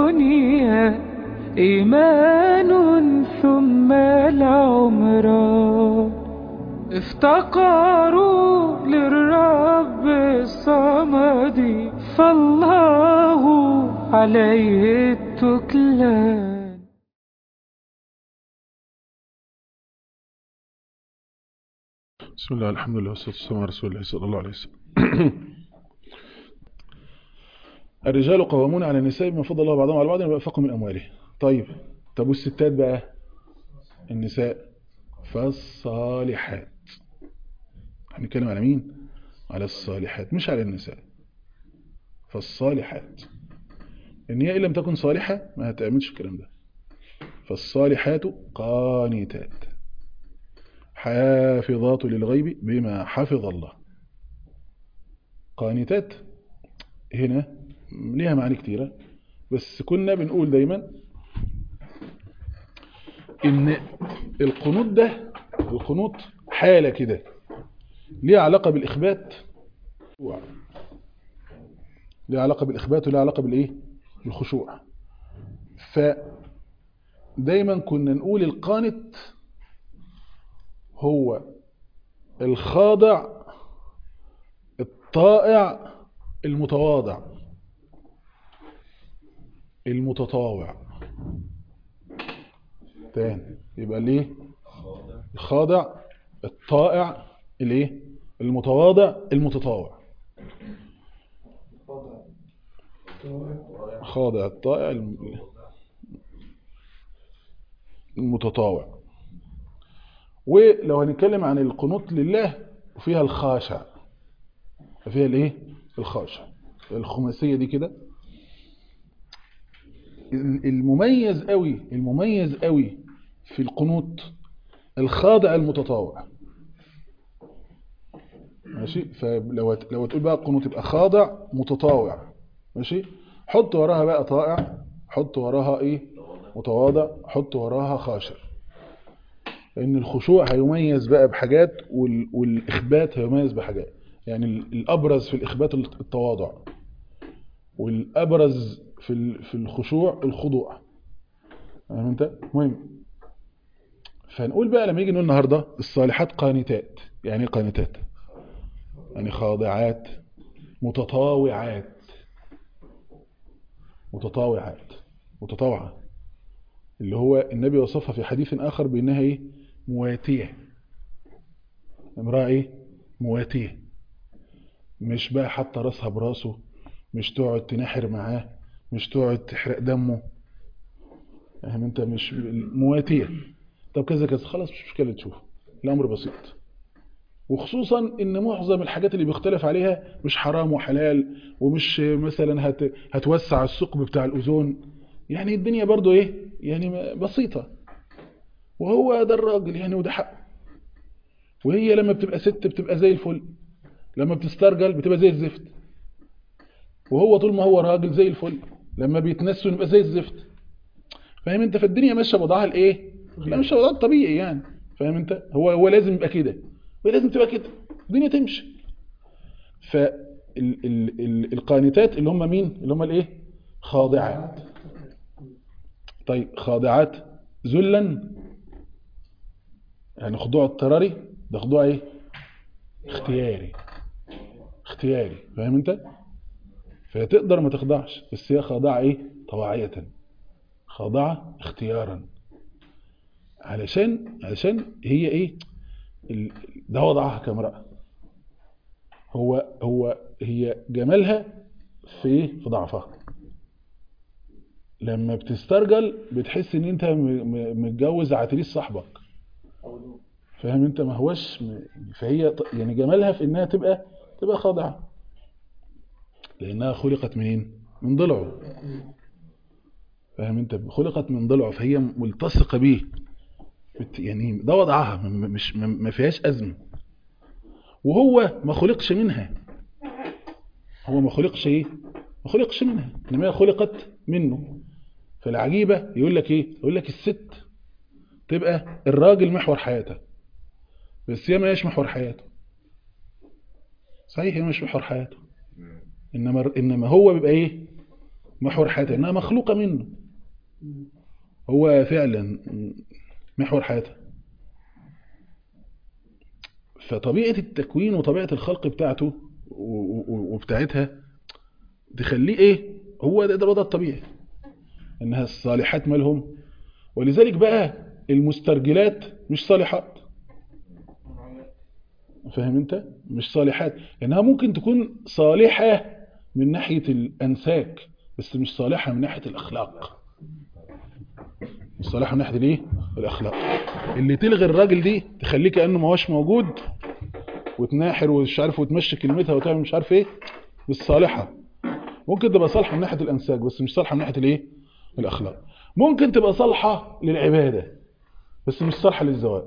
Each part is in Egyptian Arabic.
الدنيا إيمان ثم العمران افتقروا للرب الصمد فالله عليه التكلان بسم الله الحمد لله والصلاة والسلام على رسول الله صلى الله عليه وسلم الرجال قوامون على النساء بما فضل الله بعضهم على بعض وأنفقوا من أمواله طيب طب والستات بقى النساء فالصالحات هنتكلم على مين على الصالحات مش على النساء فالصالحات ان هي ان لم تكن صالحة ما هتعملش الكلام ده فالصالحات قانتات حافظات للغيب بما حفظ الله قانتات هنا ليها معاني كتيرة بس كنا بنقول دايما ان القنوط ده القنوط حالة كده ليها علاقة بالإخبات ليها علاقة بالإخبات وليها علاقة بالإيه بالخشوع فدايما كنا نقول القانت هو الخاضع الطائع المتواضع المتطاوع تاني يبقى ليه الخاضع الطائع الايه المتواضع المتطاوع خاضع الطائع الم- المتطاوع ولو هنتكلم عن القنوط لله وفيها الخاشع فيها الايه الخاشع الخماسية دي كده المميز قوي المميز قوي في القنوط الخاضع المتطاوع ماشي فلو هت- لو تقول بقى القنوط يبقى خاضع متطاوع ماشي حط وراها بقى طائع حط وراها ايه متواضع حط وراها خاشع لان الخشوع هيميز بقى بحاجات وال- والاخبات هيميز بحاجات يعني ال- الابرز في الاخبات التواضع والابرز في ال- في الخشوع الخضوع فاهم انت مهم فنقول بقى لما يجي نقول النهارده الصالحات قانتات يعني ايه قانتات يعني خاضعات متطاوعات متطاوعات متطاوعة اللي هو النبي وصفها في حديث آخر بأنها إيه مواتية امرأة إيه مواتية مش بقى حتى راسها براسه مش تقعد تنحر معاه مش تقعد تحرق دمه فاهم انت مش مواتية طب كذا كذا خلاص مش مشكلة تشوف الأمر بسيط وخصوصا ان معظم الحاجات اللي بيختلف عليها مش حرام وحلال ومش مثلا هت هتوسع الثقب بتاع الاوزون يعني الدنيا برضو ايه يعني بسيطة وهو ده الراجل يعني وده حقه وهي لما بتبقى ست بتبقى زي الفل لما بتسترجل بتبقى زي الزفت وهو طول ما هو راجل زي الفل لما بيتنسوا يبقى زي الزفت فاهم انت فالدنيا ماشيه بوضعها الايه لا مش وضعها الطبيعي يعني فاهم انت هو هو لازم يبقى كده ولازم تبقى كده الدنيا تمشي فالقانتات اللي هم مين اللي هم الايه خاضعات طيب خاضعات ذلا يعني خضوع اضطراري ده خضوع ايه اختياري اختياري فاهم انت فتقدر ما تخضعش بس هي خاضعه ايه طواعيه خاضعه اختيارا علشان علشان هي ايه ال- ده وضعها كامرأة هو هو هي جمالها في ايه في ضعفها لما بتسترجل بتحس ان انت م- م- متجوز عتريس صاحبك فاهم انت ما هوش م- فهي ط- يعني جمالها في انها تبقى تبقى خاضعة لانها خلقت منين من ضلعه فاهم انت خلقت من ضلعه فهي ملتصقة بيه بت- يعني ده وضعها م- م- مش م- ما فيهاش أزمة وهو ما خلقش منها هو ما خلقش ايه ما خلقش منها انما هي خلقت منه فالعجيبة يقول لك ايه يقول لك الست تبقى الراجل محور حياتها بس هي ما هيش محور حياته صحيح هي مش محور حياته انما انما هو بيبقى ايه محور حياتها انها مخلوقة منه هو فعلا محور حياتها فطبيعة التكوين وطبيعة الخلق بتاعته و- و- وبتاعتها تخليه ايه هو ده ده الوضع الطبيعي انها الصالحات مالهم ولذلك بقى المسترجلات مش صالحات فاهم انت مش صالحات لانها ممكن تكون صالحة من ناحية الانساك بس مش صالحة من ناحية الاخلاق مش صالحة من ناحية الايه الاخلاق اللي تلغي الراجل دي تخليه كانه ما هوش موجود وتناحر ومش عارف وتمشي كلمتها وتعمل مش عارف ايه مش صالحة ممكن تبقى صالحة من ناحية الانساك بس مش صالحة من ناحية الايه الاخلاق ممكن تبقى صالحة للعبادة بس مش صالحة للزواج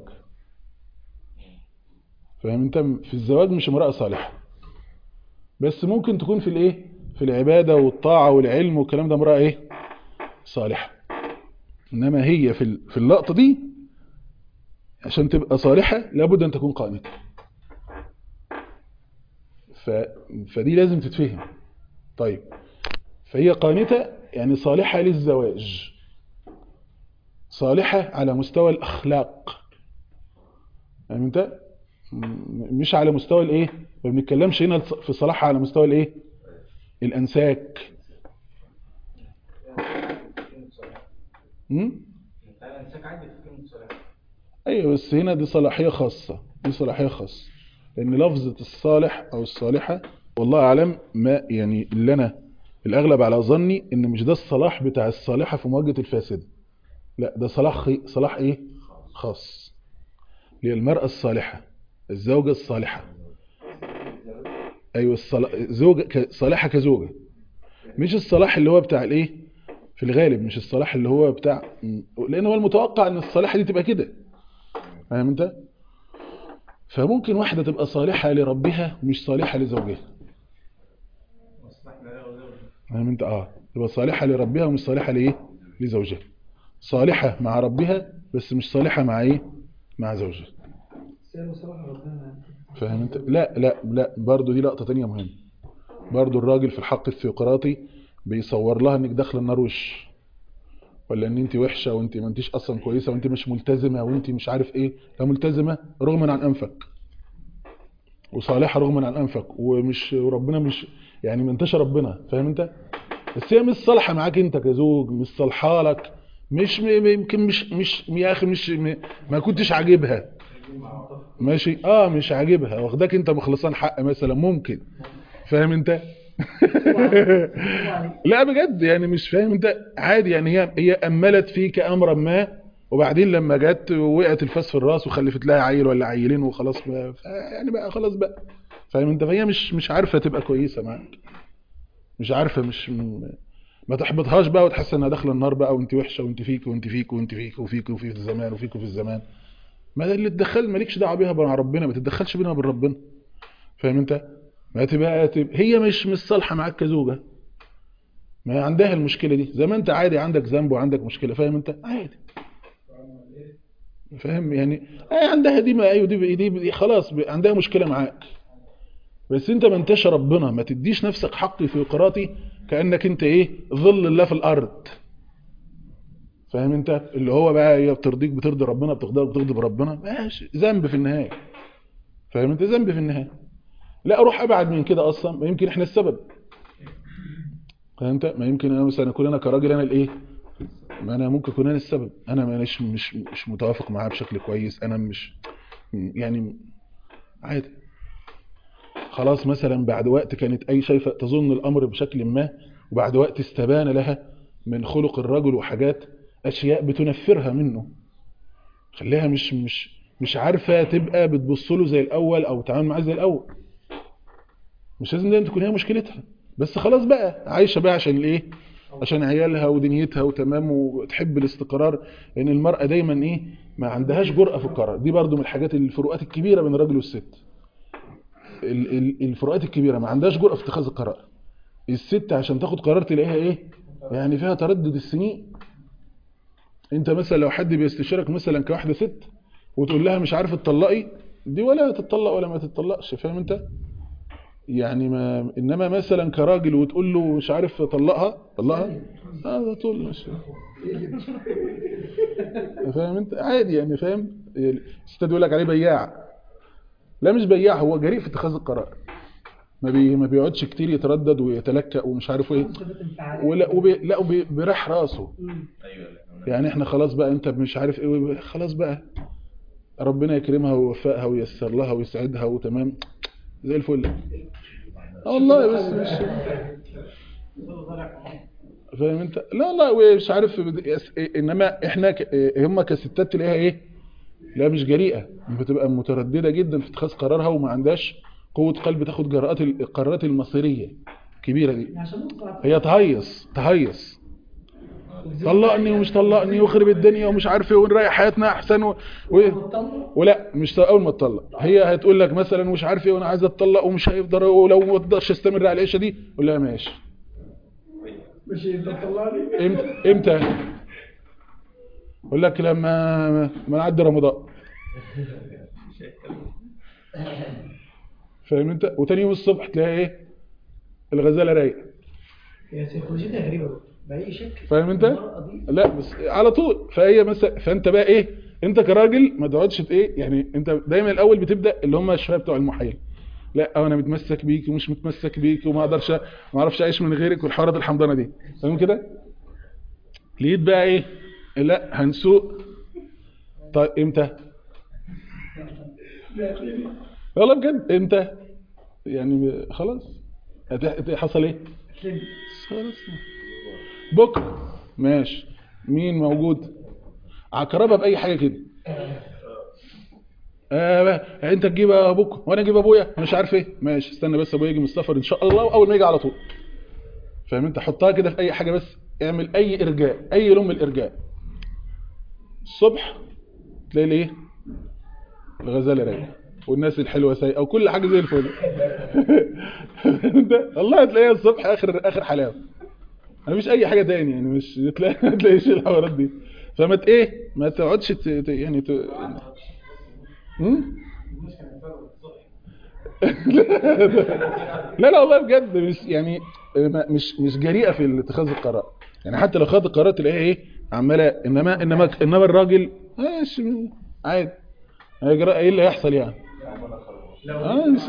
فاهم انت في الزواج مش امرأة صالحة بس ممكن تكون في الايه في العبادة والطاعة والعلم والكلام ده امرأة ايه صالحة انما هي في ال- في اللقطة دي عشان تبقى صالحة لابد ان تكون قانتة ف... فدي لازم تتفهم طيب فهي قانتة يعني صالحة للزواج صالحة على مستوى الأخلاق فاهم انت م- مش على مستوى الايه ما بنتكلمش هنا في صلاحها على مستوى الايه الانساك امم ايوه بس هنا دي صلاحية خاصة دي صلاحية خاصة لان لفظة الصالح او الصالحة والله اعلم ما يعني اللي انا الاغلب على ظني ان مش ده الصلاح بتاع الصالحة في مواجهة الفاسد لا ده صلاح خي... صلاح ايه خاص للمرأة الصالحة الزوجة الصالحة ايوه الصلا... زوجة ك... صالحة كزوجة مش الصلاح اللي هو بتاع الايه في الغالب مش الصلاح اللي هو بتاع لان هو المتوقع ان الصالحة دي تبقى كده فاهم انت فممكن واحدة تبقى صالحة لربها مش صالحة لزوجها فاهم انت اه تبقى صالحة لربها ومش صالحة لايه لزوجها صالحة مع ربها بس مش صالحة مع ايه مع زوجها فاهم انت لا لا لا برضو دي لقطة تانية مهمة برضو الراجل في الحق الثيوقراطي بيصور لها انك داخله النار وش ولا ان انت وحشة وانت ما انتيش اصلا كويسة وانت مش ملتزمة وانت مش عارف ايه لا ملتزمة رغما عن انفك وصالحة رغما عن انفك ومش وربنا مش يعني ما انتش ربنا فاهم انت بس هي مش صالحة معاك انت كزوج مش صالحة لك مش م- م- يمكن مش مش يا اخي مش م- ما كنتش عاجبها ماشي اه مش عاجبها واخداك انت مخلصان حق مثلا ممكن فاهم انت لا بجد يعني مش فاهم انت عادي يعني هي هي املت فيك امرا ما وبعدين لما جت وقعت الفاس في الراس وخلفت لها عيل ولا عيلين وخلاص بقى ف- يعني بقى خلاص بقى فاهم انت فهي مش مش عارفه تبقى كويسه معاك مش عارفه مش م- ما تحبطهاش بقى وتحس انها داخله النار بقى وانت وحشه وانت فيك وانت فيك وانت فيك وفيك وفي الزمان وفيك وفي الزمان ما ده اللي تدخل مالكش دعوه بيها مع ربنا ما تتدخلش بينها وبين ربنا فاهم انت ما تبقى تبقى هي مش مش صالحه معاك كزوجه ما هي عندها المشكله دي زي ما انت عادي عندك ذنب وعندك مشكله فاهم انت عادي فاهم يعني اي عندها دي ما ايوه دي, دي, دي خلاص ب- عندها مشكله معاك بس انت ما انتش ربنا ما تديش نفسك حق في قراتي كانك انت ايه ظل الله في الارض فاهم انت اللي هو بقى هي بترضيك بترضي ربنا بتغضب بتغضب ربنا ماشي ذنب في النهايه فاهم انت ذنب في النهايه لا اروح ابعد من كده اصلا ما يمكن احنا السبب فاهم انت ما يمكن انا مثلا اكون انا كراجل انا الايه ما انا ممكن اكون انا السبب انا مش مش مش متوافق معاها بشكل كويس انا مش يعني عادي خلاص مثلا بعد وقت كانت اي شايفه تظن الامر بشكل ما وبعد وقت استبان لها من خلق الرجل وحاجات اشياء بتنفرها منه خليها مش مش مش عارفه تبقى بتبص له زي الاول او تتعامل معاه زي الاول مش لازم دايما تكون هي مشكلتها بس خلاص بقى عايشه بقى عشان الايه عشان عيالها ودنيتها وتمام وتحب الاستقرار لان المراه دايما ايه ما عندهاش جرأه في القرار دي برضو من الحاجات الفروقات الكبيره بين الراجل والست ال- ال- الفروقات الكبيره ما عندهاش جرأه في اتخاذ القرار الست عشان تاخد قرار تلاقيها ايه يعني فيها تردد السنين انت مثلا لو حد بيستشيرك مثلا كواحده ست وتقول لها مش عارف تطلقي دي ولا تتطلق ولا ما تتطلقش فاهم انت يعني ما انما مثلا كراجل وتقول له مش عارف طلقها طلقها اه ده طول مش فاهم انت عادي يعني فاهم الاستاذ يقول لك عليه بياع لا مش بياع هو جريء في اتخاذ القرار ما بي ما بيقعدش كتير يتردد ويتلكأ ومش عارف ايه ولا وبي لا وبي- بيريح راسه يعني احنا خلاص بقى انت مش عارف ايه خلاص بقى ربنا يكرمها ويوفقها وييسر لها ويسعدها وتمام زي الفل اه والله بس مش فاهم انت لا لا مش عارف يس- انما احنا ك- هم كستات تلاقيها ايه لا مش جريئه بتبقى متردده جدا في اتخاذ قرارها وما عندهاش قوه قلب تاخد جرأات ال- القرارات المصيريه الكبيره دي هي تهيص تهيص طلقني ومش طلقني وخرب الدنيا ومش عارف ايه ونريح حياتنا احسن و... و... ولا مش اول ما تطلق هي هتقول لك مثلا مش عارف ايه وانا عايزه اتطلق ومش هيقدر ولو ما اقدرش استمر على العيشه دي قول لها ماشي مش انت تطلعني امتى امتى اقول لك لما ما نعدي رمضان فاهم انت وتاني يوم الصبح تلاقي ايه الغزاله رايقه هي سيكولوجيتها غريبه بقى. باي شكل فاهم انت المرأة دي لا بس على طول فهي مثلا فانت بقى ايه انت كراجل ما تقعدش ت- ايه يعني انت دايما الاول بتبدا اللي هم الشويه بتوع المحايل لا انا متمسك بيك ومش متمسك بيك وما اقدرش ما اعرفش اعيش من غيرك والحوارات الحمضانه دي فاهم كده لقيت بقى ايه لا هنسوق طيب امتى والله بجد امتى يعني خلاص هت- هت- حصل ايه خلاص بكره ماشي مين موجود عقربها باي حاجه كده آه بقى، انت تجيب ابوك وانا اجيب ابويا مش عارف ايه ماشي استنى بس ابويا يجي من السفر ان شاء الله واول ما يجي على طول فاهم انت حطها كده في اي حاجه بس اعمل اي ارجاء اي لون من الارجاء الصبح تلاقي ايه الغزاله رايقه والناس الحلوه سايقه وكل حاجه زي الفل انت والله هتلاقيها الصبح اخر اخر حلاوه مفيش اي حاجه تاني يعني مش تلاقي ما تلاقيش الحوارات دي فما ت- ايه ما تقعدش ت... ت... يعني ت... هم؟ لا لا والله بجد مش يعني ما- مش مش جريئه في اتخاذ القرار يعني حتى لو خدت القرار تلاقيها ايه عماله انما انما انما الراجل ماشي عادي هيجرى ايه اللي هيحصل يعني اه مش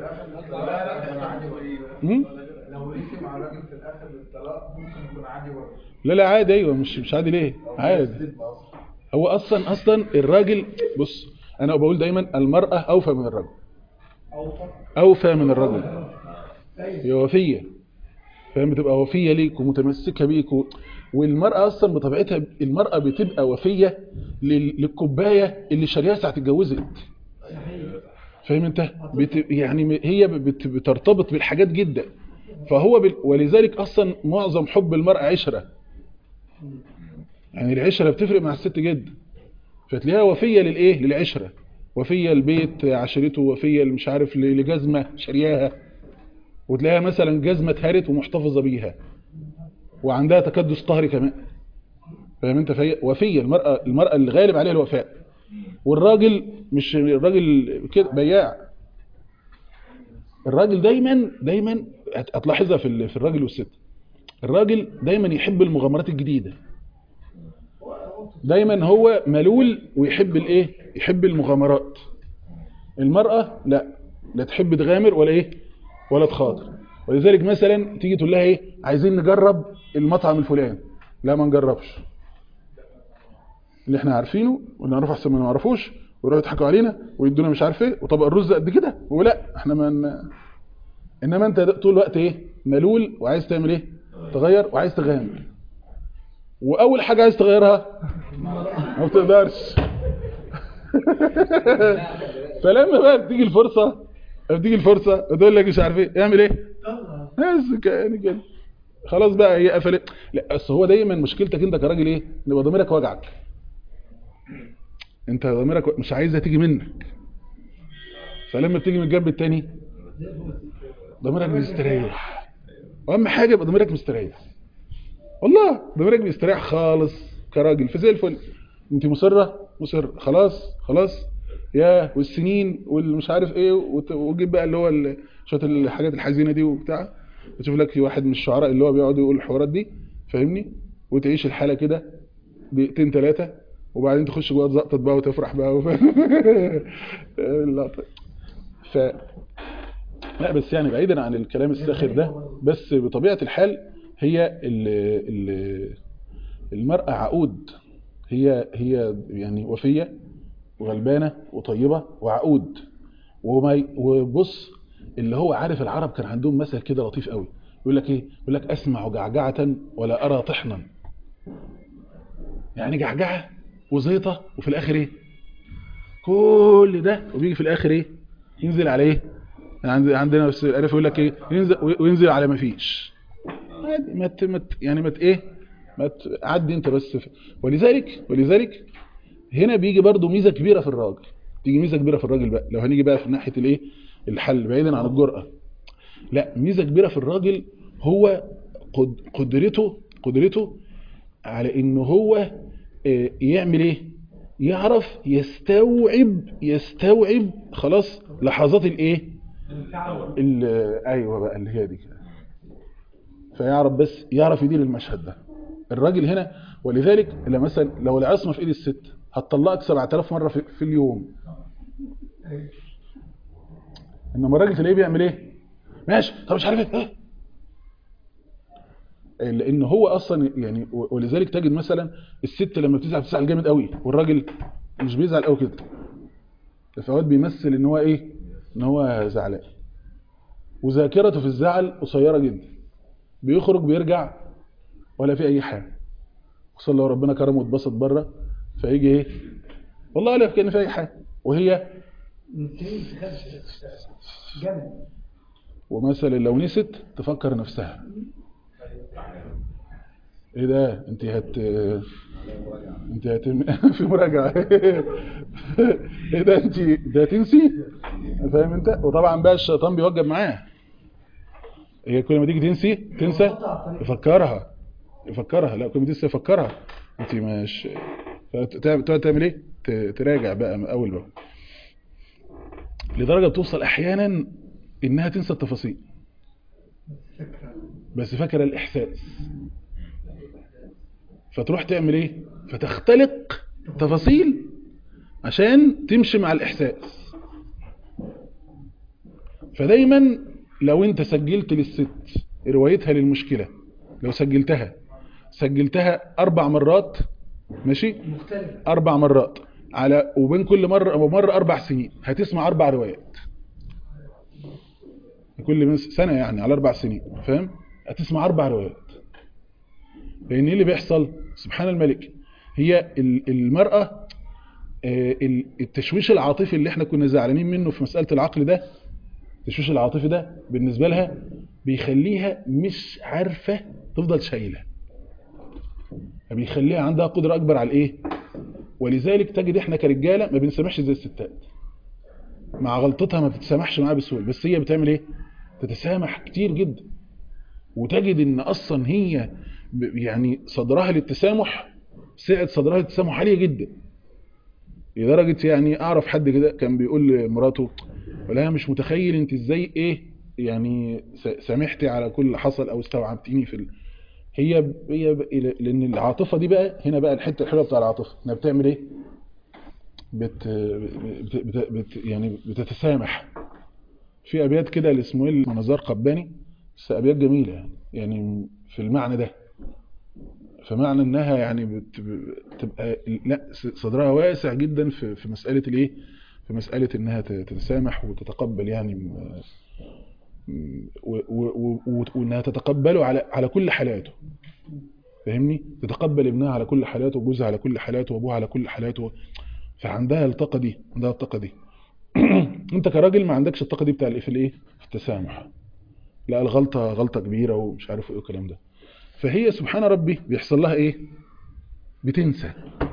هم؟ لو رسم على الراجل في الاخر بالطلاق ممكن يكون عادي برضه لا لا عادي ايوه مش مش عادي ليه عادي هو اصلا اصلا الراجل بص انا بقول دايما المراه اوفى من الرجل اوفى من الرجل هي وفيه فاهم بتبقى وفيه ليك ومتمسكه بيك و... والمراه اصلا بطبيعتها المراه بتبقى وفيه لل... للكوبايه اللي شاريها ساعه اتجوزت فاهم انت بت... يعني هي بت... بترتبط بالحاجات جدا فهو بال... ولذلك اصلا معظم حب المرأة عشرة يعني العشرة بتفرق مع الست جدا فتلاقيها وفية للايه للعشرة وفية البيت عشرته وفية مش عارف ل- لجزمة شرياها وتلاقيها مثلا جزمة اتهرت ومحتفظة بيها وعندها تكدس قهري كمان فاهم انت فهي وفية المرأة المرأة اللي غالب عليها الوفاء والراجل مش الراجل كده بياع الراجل دايما دايما هت- هتلاحظها في ال- في الراجل والست الراجل دايما يحب المغامرات الجديدة دايما هو ملول ويحب الايه يحب المغامرات المرأة لا لا تحب تغامر ولا ايه ولا تخاطر ولذلك مثلا تيجي تقول لها ايه عايزين نجرب المطعم الفلاني لا ما نجربش اللي احنا عارفينه واللي نعرفه احسن ما نعرفوش ويروحوا يضحكوا علينا ويدونا مش عارف ايه وطبق الرز قد كده ولا احنا ما ن... انما انت طول الوقت ايه ملول وعايز تعمل ايه تغير وعايز تغامر واول حاجه عايز تغيرها ما بتقدرش فلما بقى بتيجي الفرصه بتيجي الفرصه وتقول لك مش عارف ايه اعمل ايه بس كان كده خلاص بقى هي قفلت لا اصل هو دايما مشكلتك انت كراجل ايه ان يبقى ضميرك وجعك انت ضميرك مش عايزها تيجي منك فلما بتيجي من الجنب التاني ضميرك بيستريح واهم حاجه يبقى ضميرك مستريح والله ضميرك بيستريح خالص كراجل فزي الفل انت مصره مصر خلاص خلاص يا والسنين والمش عارف ايه وت- وتجيب بقى اللي هو ال- شويه الحاجات الحزينه دي وبتاع وتشوف لك في واحد من الشعراء اللي هو بيقعد يقول الحوارات دي فاهمني وتعيش الحاله كده دقيقتين ثلاثه وبعدين تخش جوه تزقطط بقى وتفرح بقى وفاهم اللقطة. ف لا بس يعني بعيدا عن الكلام الساخر ده بس بطبيعه الحال هي ال ال المرأة عقود هي هي يعني وفية وغلبانة وطيبة وعقود وما ي- وبص اللي هو عارف العرب كان عندهم مثل كده لطيف قوي يقول لك ايه يقول لك اسمع جعجعة ولا ارى طحنا يعني جعجعة وزيطة وفي الاخر ايه كل ده وبيجي في الاخر ايه ينزل على ايه عند- عندنا بس عارف يقول لك ايه ينزل وينزل على ما فيش عادي ما ت- ما ت- يعني ما ت- ايه ما ت- عدي انت بس في ولذلك ولذلك هنا بيجي برضو ميزه كبيره في الراجل تيجي ميزه كبيره في الراجل بقى لو هنيجي بقى في ناحيه الايه الحل بعيدا عن الجرأه لا ميزه كبيره في الراجل هو قد- قدرته قدرته على ان هو آه، يعمل ايه يعرف يستوعب يستوعب خلاص لحظات الايه ال- ايوه بقى اللي هي دي كده فيعرف بس يعرف يدير المشهد ده الراجل هنا ولذلك لما مثلا لو العصمه في ايد الست هتطلقك 7000 مره في, في اليوم انما الراجل تلاقيه بيعمل ايه ماشي طب مش عارف ايه إيه؟ لان هو اصلا يعني و- ولذلك تجد مثلا الست لما بتزعل بتزعل جامد قوي والراجل مش بيزعل قوي كده فواد بيمثل ان هو ايه ان هو زعلان وذاكرته في الزعل قصيره جدا بيخرج بيرجع ولا في اي حاجه خصوصا لو ربنا كرمه واتبسط بره فيجي ايه والله لا كان في اي حاجه وهي من سنين تخلف جمل ومثلا لو نسيت تفكر نفسها ايه ده انت هت انت هت في مراجعه ايه ده انت ده تنسي فاهم انت وطبعا بقى الشيطان بيوجب معاه هي كل ما تيجي تنسي تنسى يفكرها يفكرها لا كل ما تنسى يفكرها انت مش فتقعد تقعد تعمل ايه ت- تراجع بقى من اول بقى لدرجه بتوصل احيانا انها تنسى التفاصيل فكرة بس فاكره الاحساس فتروح تعمل ايه فتختلق تفاصيل عشان تمشي مع الاحساس فدايما لو انت سجلت للست روايتها للمشكله لو سجلتها سجلتها اربع مرات ماشي مختلف اربع مرات على وبين كل مره ومره اربع سنين هتسمع اربع روايات كل من سنه يعني على اربع سنين فاهم هتسمع اربع روايات لان ايه اللي بيحصل سبحان الملك هي ال- المراه آه، ال- التشويش العاطفي اللي احنا كنا زعلانين منه في مساله العقل ده التشويش العاطفي ده بالنسبه لها بيخليها مش عارفه تفضل شايله فبيخليها عندها قدره اكبر على الايه ولذلك تجد احنا كرجاله ما بنسامحش زي الستات مع غلطتها ما بتتسامحش معاها بسهوله بس هي بتعمل ايه تتسامح كتير جدا وتجد ان اصلا هي ب- يعني صدرها للتسامح سعه صدرها للتسامح عاليه جدا لدرجه يعني اعرف حد كده كان بيقول لمراته ولا انا مش متخيل انت ازاي ايه يعني س- سامحتي على كل اللي حصل او استوعبتيني في ال... هي ب- هي ب... لان العاطفه دي بقى هنا بقى الحته الحلوه بتاع العاطفه انها بتعمل ايه بت... بت... بت... بت... يعني بتتسامح في ابيات كده لاسماعيل منظار قباني بس ابيات جميله يعني يعني في المعنى ده فمعنى انها يعني بت... بتبقى لا صدرها واسع جدا في في مساله الايه في مساله انها ت- تتسامح وتتقبل يعني م- م- و- و- و- وانها تتقبله على على كل حالاته فاهمني تتقبل ابنها على كل حالاته وجوزها على كل حالاته وابوها على كل حالاته فعندها الطاقه دي عندها الطاقه دي انت كراجل ما عندكش الطاقه دي بتاع الايه في الايه في التسامح لا الغلطه غلطه كبيره ومش عارف ايه والكلام ده فهي سبحان ربي بيحصل لها ايه بتنسى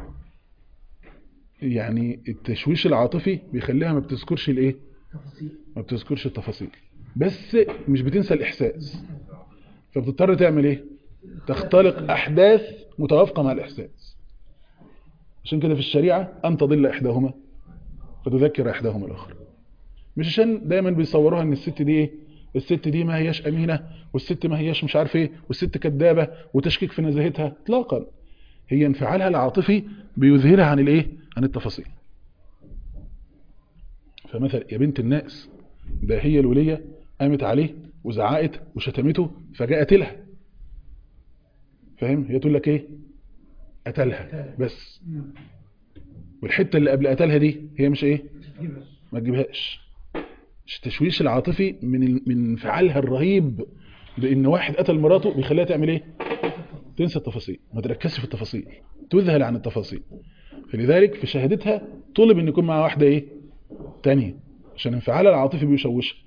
يعني التشويش العاطفي بيخليها ما بتذكرش الايه تفاصيل ما بتذكرش التفاصيل بس مش بتنسى الاحساس فبتضطر تعمل ايه تختلق احداث متوافقه مع الاحساس عشان كده في الشريعه ان تضل احداهما فتذكر احداهما الاخر مش عشان دايما بيصوروها ان الست دي ايه الست دي ما هياش امينه والست ما هياش مش عارف ايه والست كدابه وتشكيك في نزاهتها اطلاقا هي انفعالها العاطفي بيظهرها عن الايه عن التفاصيل فمثلا يا بنت الناس ده هي الوليه قامت عليه وزعقت وشتمته فجاء قتلها فاهم هي تقول لك ايه قتلها بس والحته اللي قبل قتلها دي هي مش ايه ما تجيبهاش مش التشويش العاطفي من ال- من انفعالها الرهيب بان واحد قتل مراته بيخليها تعمل ايه تنسى التفاصيل ما تركزش في التفاصيل تذهل عن التفاصيل فلذلك في شهادتها طلب ان يكون معها واحده ايه تانية عشان انفعالها العاطفي بيشوشها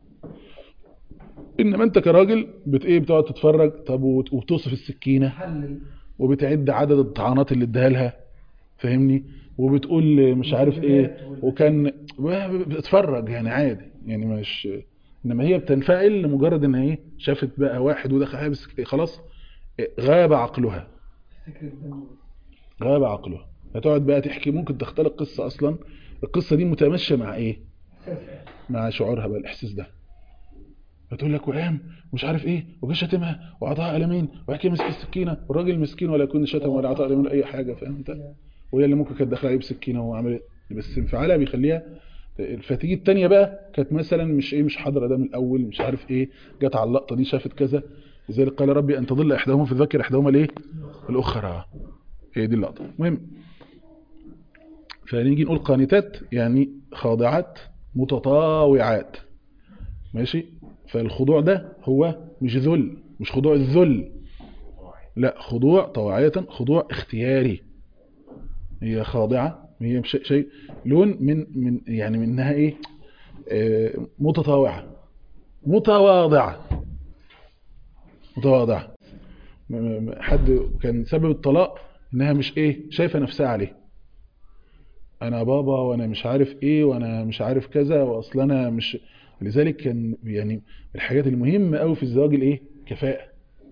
انما انت كراجل بت ايه بتقعد تتفرج طب وت- وبتوصف السكينه حلل وبتعد عدد الطعنات اللي اداها لها فاهمني وبتقول مش عارف ايه وكان بتتفرج يعني عادي يعني مش انما هي بتنفعل لمجرد ان هي شافت بقى واحد ودخل بس خلاص غاب عقلها فكرة الدم غاب عقلها هتقعد بقى تحكي ممكن تختلق قصة اصلا القصة دي متماشية مع ايه مع شعورها بقى الاحساس ده فتقول لك وقام مش عارف ايه وجا شتمها وعطاها قلمين وبعد كده مسك السكينه والراجل مسكين ولا يكون شتم ولا عطاها قلمين ولا اي حاجه فاهم انت وهي اللي ممكن كانت داخله عليه بسكينه وهو عمل بس انفعالها بيخليها الفتيجه الثانيه بقى كانت مثلا مش ايه مش حاضره ده من الاول مش عارف ايه جت على اللقطه دي شافت كذا لذلك قال ربي ان تضل احداهما في الذكر احداهما الايه الاخرى هي دي اللقطه المهم فنيجي نقول قانتات يعني خاضعات متطاوعات ماشي فالخضوع ده هو مش ذل مش خضوع الذل لا خضوع طواعية خضوع اختياري هي خاضعة هي شيء شيء لون من من يعني منها ايه آه، متطاوعة متواضعة متواضعة م- م- حد كان سبب الطلاق انها مش ايه شايفة نفسها عليه انا بابا وانا مش عارف ايه وانا مش عارف كذا واصل انا مش لذلك كان يعني من الحاجات المهمة قوي في الزواج الايه كفاءة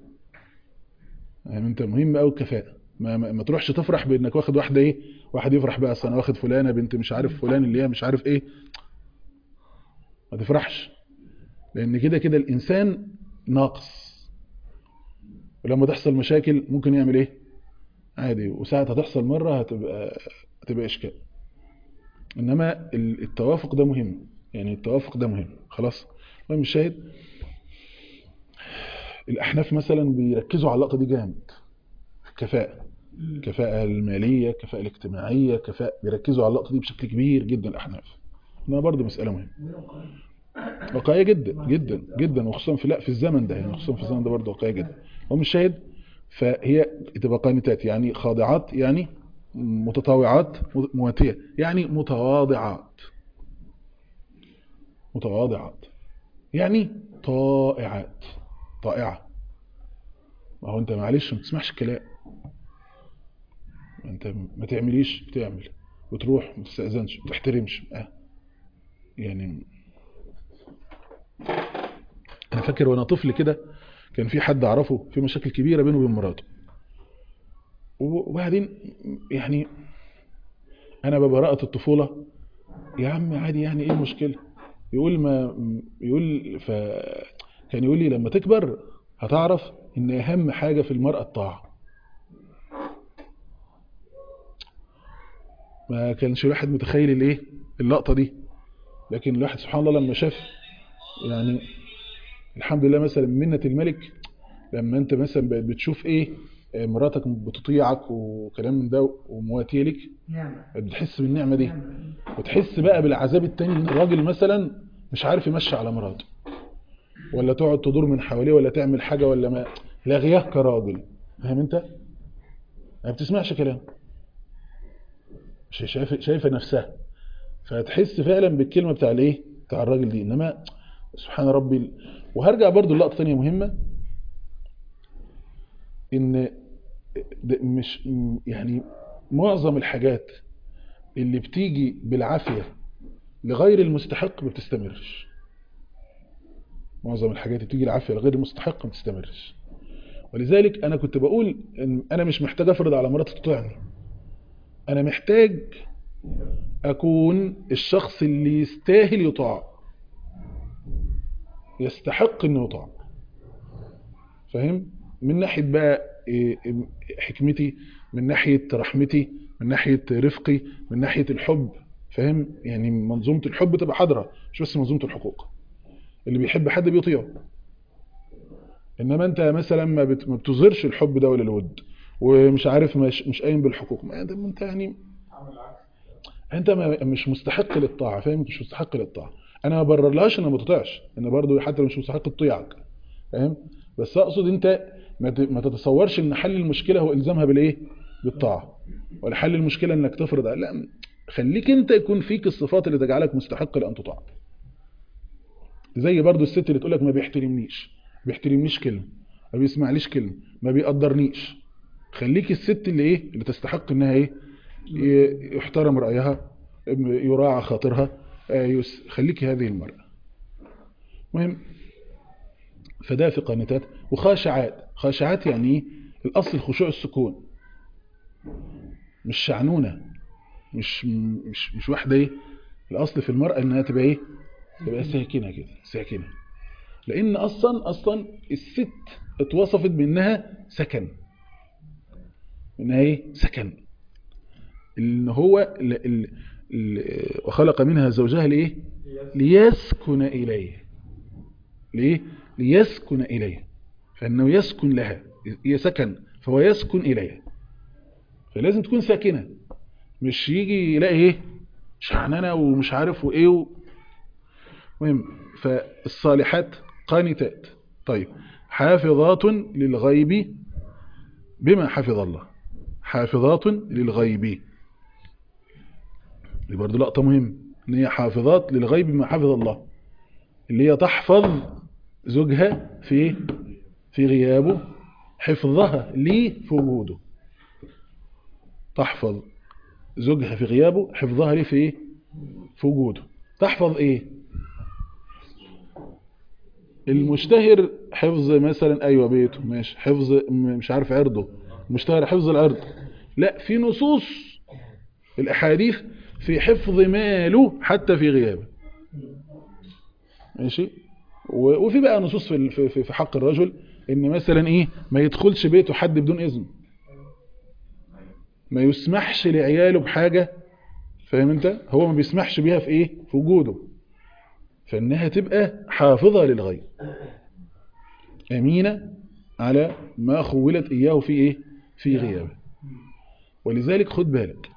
يعني انت مهم قوي الكفاءة ما, ما, ما تروحش تفرح بانك واخد واحدة ايه واحد يفرح بقى اصل انا واخد فلانة بنت مش عارف فلان اللي هي مش عارف ايه ما تفرحش لان كده كده الانسان ناقص ولما تحصل مشاكل ممكن يعمل ايه عادي وساعة هتحصل مرة هتبقى هتبقى اشكال انما ال- التوافق ده مهم يعني التوافق ده مهم خلاص المهم الشاهد الاحناف مثلا بيركزوا على اللقطة دي جامد في الكفاءة الكفاءة المالية الكفاءة الاجتماعية كفاءة بيركزوا على اللقطة دي بشكل كبير جدا الاحناف انها برضه مسألة مهمة واقعية جدا جدا جدا وخصوصا في لا في الزمن ده يعني خصوصا في الزمن ده برضه واقعية جدا هم الشاهد فهي تبقى قانتات يعني خاضعات يعني متطاوعات مواتية يعني متواضعات متواضعات يعني طائعات طائعة ما هو انت معلش ما تسمعش الكلام انت ما تعمليش بتعمل وتروح ما تستأذنش ما تحترمش اه يعني انا فاكر وانا طفل كده كان في حد اعرفه في مشاكل كبيرة بينه وبين مراته وبعدين يعني انا ببراءة الطفولة يا عم عادي يعني ايه المشكلة يقول ما يقول ف كان يقول لي لما تكبر هتعرف ان اهم حاجة في المرأة الطاعة ما كانش الواحد متخيل الايه اللقطة دي لكن الواحد سبحان الله لما شاف يعني الحمد لله مثلا منة الملك لما انت مثلا بقت بتشوف ايه مراتك بتطيعك وكلام من ده ومواتيه لك نعمة بتحس بالنعمة دي نعمة وتحس بقى بالعذاب التاني ان الراجل مثلا مش عارف يمشي على مراته ولا تقعد تدور من حواليه ولا تعمل حاجة ولا ما لاغياه كراجل فاهم انت ما بتسمعش كلام مش شايفه شايفه نفسها فتحس فعلا بالكلمة بتاع الايه بتاع الراجل دي انما سبحان ربي وهرجع برضو لقطة تانية مهمة ان ده مش يعني معظم الحاجات اللي بتيجي بالعافية لغير المستحق ما بتستمرش معظم الحاجات اللي بتيجي العافية لغير المستحق ما بتستمرش ولذلك انا كنت بقول ان انا مش محتاج افرض على مراتي تطيعني انا محتاج اكون الشخص اللي يستاهل يطاع يستحق انه يطاع فاهم من ناحيه بقى إيه، إيه، حكمتي من ناحيه رحمتي من ناحيه رفقي من ناحيه الحب فاهم يعني منظومه الحب تبقى حاضره مش بس منظومه الحقوق اللي بيحب حد بيطيعه انما انت مثلا ما, بت... ما بتظهرش الحب ده ولا الود ومش عارف مش مش قايم بالحقوق ما ده انت يعني انت ما مش مستحق للطاعه فاهم مش مستحق للطاعه انا ما بررلهاش انها ما تطيعش ان برضو حتى لو مش مستحق تطيعك فاهم بس اقصد انت ما ت- ما تتصورش ان حل المشكله هو الزامها بالايه بالطاعه ولا حل المشكله انك تفرض لا خليك انت يكون فيك الصفات اللي تجعلك مستحق لان تطاع زي برضو الست اللي تقول لك ما بيحترمنيش ما بيحترمنيش كلمه ما بيسمعليش كلمه ما بيقدرنيش خليك الست اللي ايه اللي تستحق انها ايه ي- يحترم رايها يراعى خاطرها آه، يس- خليكي هذه المرأة مهم فده في قانتات وخاشعات خاشعات يعني ايه الاصل خشوع السكون مش شعنونة مش مش مش واحدة ايه الاصل في المرأة انها تبقى ايه تبقى ساكنة كده ساكنة لان اصلا اصلا الست اتوصفت بانها سكن انها ايه سكن ان هو ال ال ال وخلق منها زوجها لايه ليسكن اليه ليه ليسكن اليه فانه يسكن لها هي سكن فهو يسكن اليها فلازم تكون ساكنه مش يجي يلاقي ايه شعنانه ومش عارف وايه و... مهم فالصالحات قانتات طيب حافظات للغيب بما حفظ الله حافظات للغيب دي برضه لقطة مهم ان هي حافظات للغيب بما حفظ الله اللي هي تحفظ زوجها في في غيابه حفظها ليه في وجوده تحفظ زوجها في غيابه حفظها ليه في ايه في وجوده تحفظ ايه المشتهر حفظ مثلا ايوه بيته ماشي حفظ م- مش عارف عرضه مشتهر حفظ العرض لا في نصوص الاحاديث في حفظ ماله حتى في غيابه ماشي و- وفي بقى نصوص في ال- في في- في حق الرجل ان مثلا ايه ما يدخلش بيته حد بدون اذن ما يسمحش لعياله بحاجة فاهم انت هو ما بيسمحش بيها في ايه في وجوده فانها تبقى حافظة للغيب امينة على ما خولت اياه في ايه في غيابه ولذلك خد بالك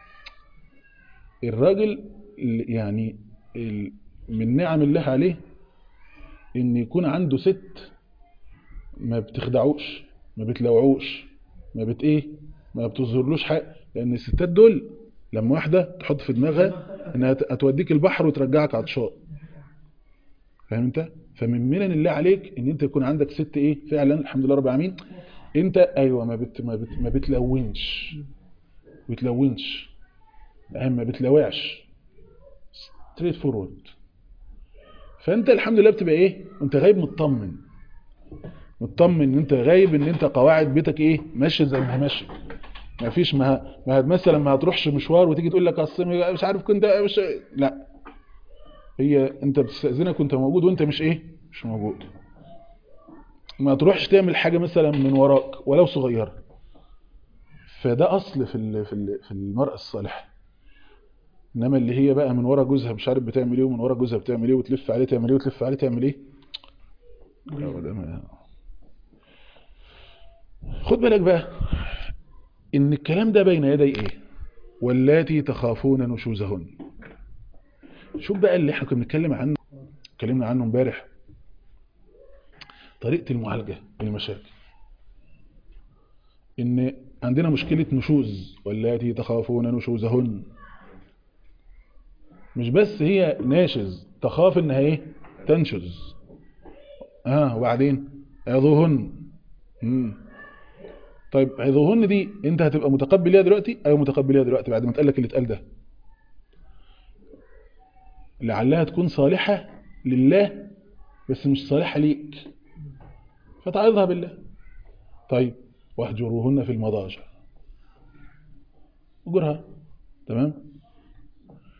الراجل ال- يعني ال- من نعم الله عليه ان يكون عنده ست ما بتخدعوش ما بتلوعوش ما بت ايه ما بتظهرلوش حاجه لان الستات دول لما واحده تحط في دماغها انها ت- هتوديك البحر وترجعك عطشان فاهم انت فمن منن الله عليك ان انت يكون عندك ست ايه فعلا الحمد لله رب العالمين انت ايوه ما بت ما, بت ما بتلونش بتلونش أهم ما بتلوعش ستريت فورورد فانت الحمد لله بتبقى ايه انت غايب مطمن مطمن ان انت غايب ان انت قواعد بيتك ايه ماشيه زي ما هي ماشيه ما فيش ما ما مثلا ما هتروحش مشوار وتيجي تقول لك اصل مش عارف كنت مش لا هي انت بتستاذنك وانت موجود وانت مش ايه مش موجود ما تروحش تعمل حاجه مثلا من وراك ولو صغيره فده اصل في ال- في ال- في المرأة الصالحة انما اللي هي بقى من ورا جوزها مش عارف بتعمل ايه ومن ورا جوزها بتعمل ايه وتلف عليه تعمل ايه وتلف عليه تعمل ايه لا، وده ما- خد بالك بقى ان الكلام ده بين يدي ايه واللاتي تخافون نشوزهن شوف بقى اللي احنا كنا بنتكلم عنه اتكلمنا عنه امبارح طريقة المعالجة للمشاكل ان عندنا مشكلة نشوز واللاتي تخافون نشوزهن مش بس هي ناشز تخاف انها ايه تنشز اه وبعدين عظوهن مم. طيب عظوهن دي انت هتبقى متقبل ليها دلوقتي ايوه متقبل ليها دلوقتي بعد ما تقلك اللي اتقال ده لعلها تكون صالحة لله بس مش صالحة ليك فتعظها بالله طيب واهجروهن في المضاجع اجرها تمام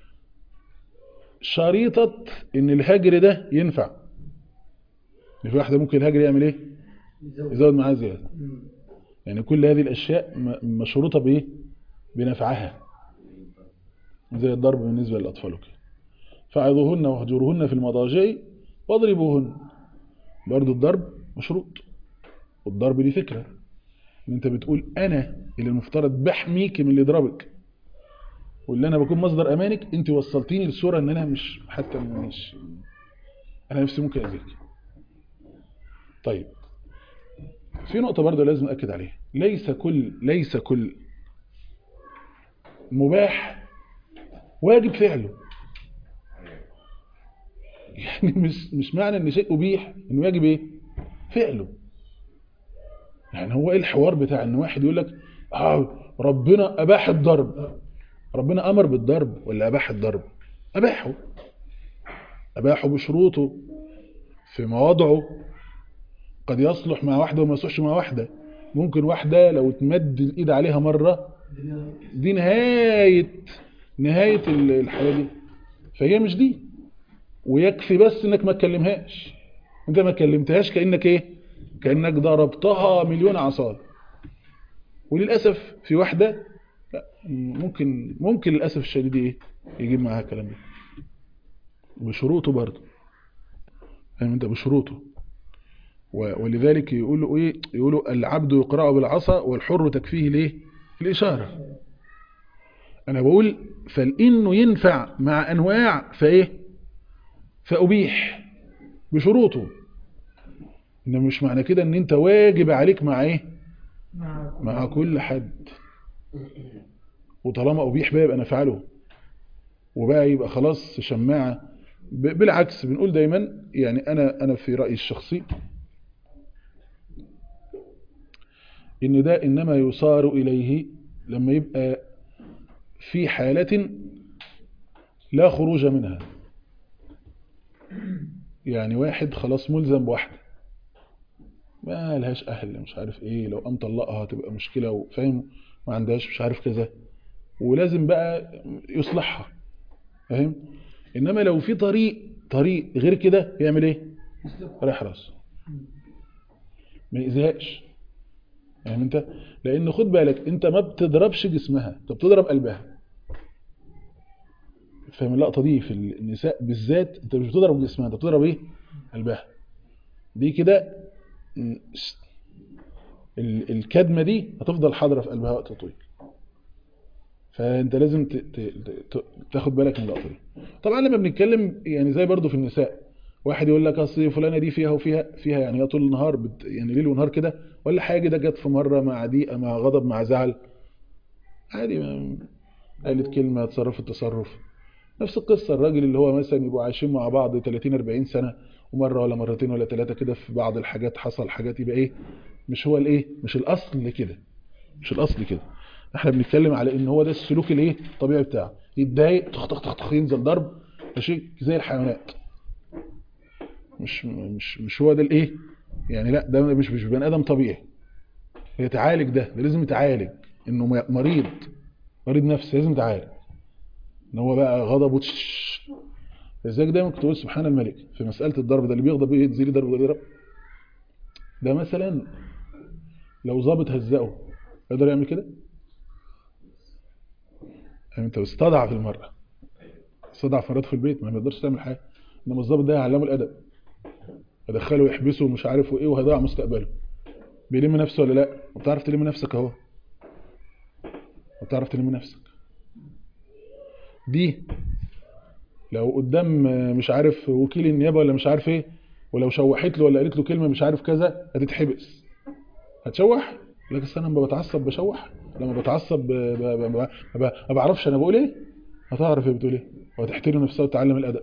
شريطة ان الهجر ده ينفع إن في واحدة ممكن الهجر يعمل ايه يزود معاه زيادة يعني كل هذه الاشياء م- مشروطة بايه بنفعها زي الضرب بالنسبة للاطفال وكده فعظوهن واهجروهن في المضاجع واضربوهن برضو الضرب مشروط والضرب دي فكرة ان انت بتقول انا اللي المفترض بحميك من اللي يضربك واللي انا بكون مصدر امانك انت وصلتيني لصوره ان انا مش حتى مش انا نفسي ممكن اذيك طيب في نقطه برضه لازم اكد عليها ليس كل ليس كل مباح واجب فعله يعني مش مش معنى ان شيء ابيح انه يجب ايه فعله يعني هو ايه الحوار بتاع ان واحد يقول لك اه ربنا اباح الضرب ربنا امر بالضرب ولا اباح الضرب اباحه اباحه بشروطه في مواضعه قد يصلح مع واحده وما يصلحش مع واحده ممكن واحده لو تمد الايد عليها مره دي نهايه نهايه ال- الحياه دي فهي مش دي ويكفي بس انك ما تكلمهاش انت ما كلمتهاش كانك ايه كانك ضربتها مليون عصايه وللاسف في واحده لا، ممكن ممكن للاسف الشديد ايه يجيب معاها الكلام ده بشروطه برضه فاهم انت بشروطه و- ولذلك يقولوا ايه يقولوا العبد يقرأ بالعصا والحر تكفيه ليه الاشاره انا بقول فالانه ينفع مع انواع فايه فابيح بشروطه انما مش معنى كده ان انت واجب عليك مع ايه مع كل حد وطالما أبيح بقى يبقى نفعله وبقى يبقى خلاص شماعة ب- بالعكس بنقول دايما يعني أنا أنا في رأيي الشخصي إن ده إنما يصار إليه لما يبقى في حالة لا خروج منها يعني واحد خلاص ملزم بواحدة ما لهاش أهل مش عارف إيه لو قام طلقها هتبقى مشكلة وفاهم ما عندهاش مش عارف كذا ولازم بقى يصلحها فاهم إنما لو في طريق طريق غير كده يعمل إيه رايح راسه ما يأذيهاش فاهم انت لان خد بالك انت ما بتضربش جسمها انت بتضرب قلبها فاهم اللقطه دي في النساء بالذات انت مش بتضرب جسمها انت بتضرب ايه قلبها دي كده م- ال- الكدمه دي هتفضل حاضره في قلبها وقت طويل فانت لازم ت- ت- ت- تاخد بالك من اللقطه دي طبعا لما بنتكلم يعني زي برضو في النساء واحد يقول لك اصل فلانه دي فيها وفيها فيها يعني هي طول النهار بت يعني ليل ونهار كده ولا حاجه ده جت في مره مع ضيقه مع غضب مع زعل عادي ما- قالت كلمه تصرفت تصرف نفس القصه الراجل اللي هو مثلا يبقوا عايشين مع بعض 30 40 سنه ومره ولا مرتين ولا ثلاثه كده في بعض الحاجات حصل حاجات يبقى ايه مش هو الايه مش الاصل كده مش الاصل كده احنا بنتكلم على ان هو ده السلوك الايه الطبيعي بتاعه يتضايق تخ تخ تخ تخ ينزل ضرب ماشي زي الحيوانات مش مش مش هو ده الايه يعني لا ده مش مش بني ادم طبيعي يتعالج ده ده لازم يتعالج انه م- مريض مريض نفسي لازم يتعالج ان هو بقى غضبه تش- ازاي دايما كنت تقول سبحان الملك في مساله الضرب ده اللي بيغضب ايه ينزل يضرب ولا يضرب ده مثلا لو ظابط هزقه يقدر يعمل كده يعني انت استضعف المرأة استضعف مراته في البيت ما يقدرش تعمل حاجة انما الظابط ده هيعلمه الادب يدخله يحبسه ومش عارف ايه وهيضيع مستقبله بيلم نفسه ولا لا وبتعرف تلم نفسك اهو وبتعرف تلم نفسك دي لو قدام مش عارف وكيل النيابة ولا مش عارف ايه ولو شوحت له ولا قالت له كلمة مش عارف كذا هتتحبس هتشوح لك أصل انا لما بتعصب بشوح لما بتعصب ب- ب- ب- ب- ما ب- ما بعرفش انا بقول ايه هتعرف هي بتقول ايه وهتحترم نفسها وتتعلم الادب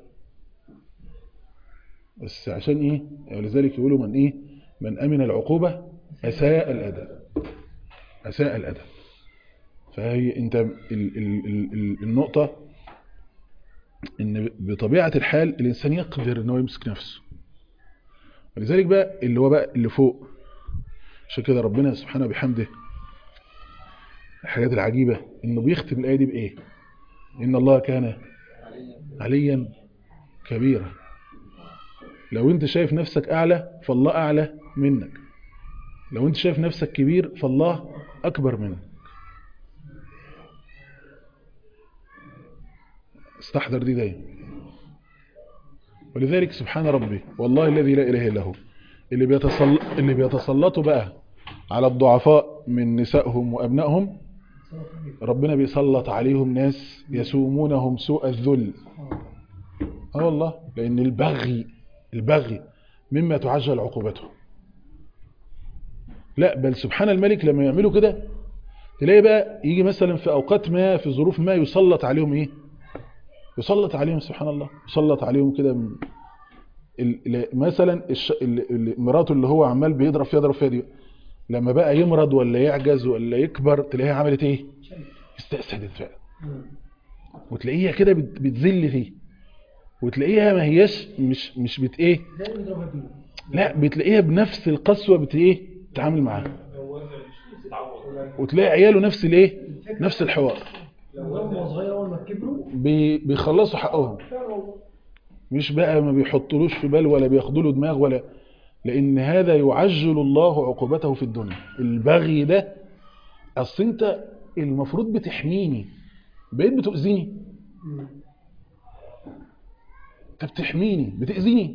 بس عشان ايه ولذلك يقولوا من ايه من امن العقوبة اساء الادب اساء الادب فهي انت ال ال ال ال النقطة ان بطبيعة الحال الانسان يقدر ان هو يمسك نفسه ولذلك بقى اللي هو بقى اللي فوق عشان كده ربنا سبحانه بحمده الحاجات العجيبة انه بيختم الآية دي بإيه ان الله كان عليا كبيرة لو انت شايف نفسك اعلى فالله اعلى منك لو انت شايف نفسك كبير فالله اكبر منك استحضر دي دايما ولذلك سبحان ربي والله الذي لا اله الا هو اللي بيتصل اللي بيتسلطوا بقى على الضعفاء من نسائهم وابنائهم ربنا بيسلط عليهم ناس يسومونهم سوء الذل اه والله لان البغي البغي مما تعجل عقوبته لا بل سبحان الملك لما يعملوا كده تلاقي بقى يجي مثلا في اوقات ما في ظروف ما يسلط عليهم ايه يسلط عليهم سبحان الله يسلط عليهم كده م- ال- ال- مثلا الش- ال- ال- مراته اللي هو عمال بيضرب فيها يضرب فيها دي لما بقى يمرض ولا يعجز ولا يكبر تلاقيها عملت ايه استأسدت فعلا وتلاقيها كده بت- بتذل فيه وتلاقيها ما هياش مش مش بت ايه زي اللي بيضربها بيه لا بتلاقيها بنفس القسوه بت ايه تتعامل معاه وتلاقي عياله نفس الايه نفس الحوار لو هو صغير اول ما كبروا بي- بيخلصوا حقهم مش بقى ما بيحطلوش في بال ولا بياخدوا له دماغ ولا لان هذا يعجل الله عقوبته في الدنيا البغي ده اصل انت المفروض بتحميني بقيت بتؤذيني انت بتحميني بتأذيني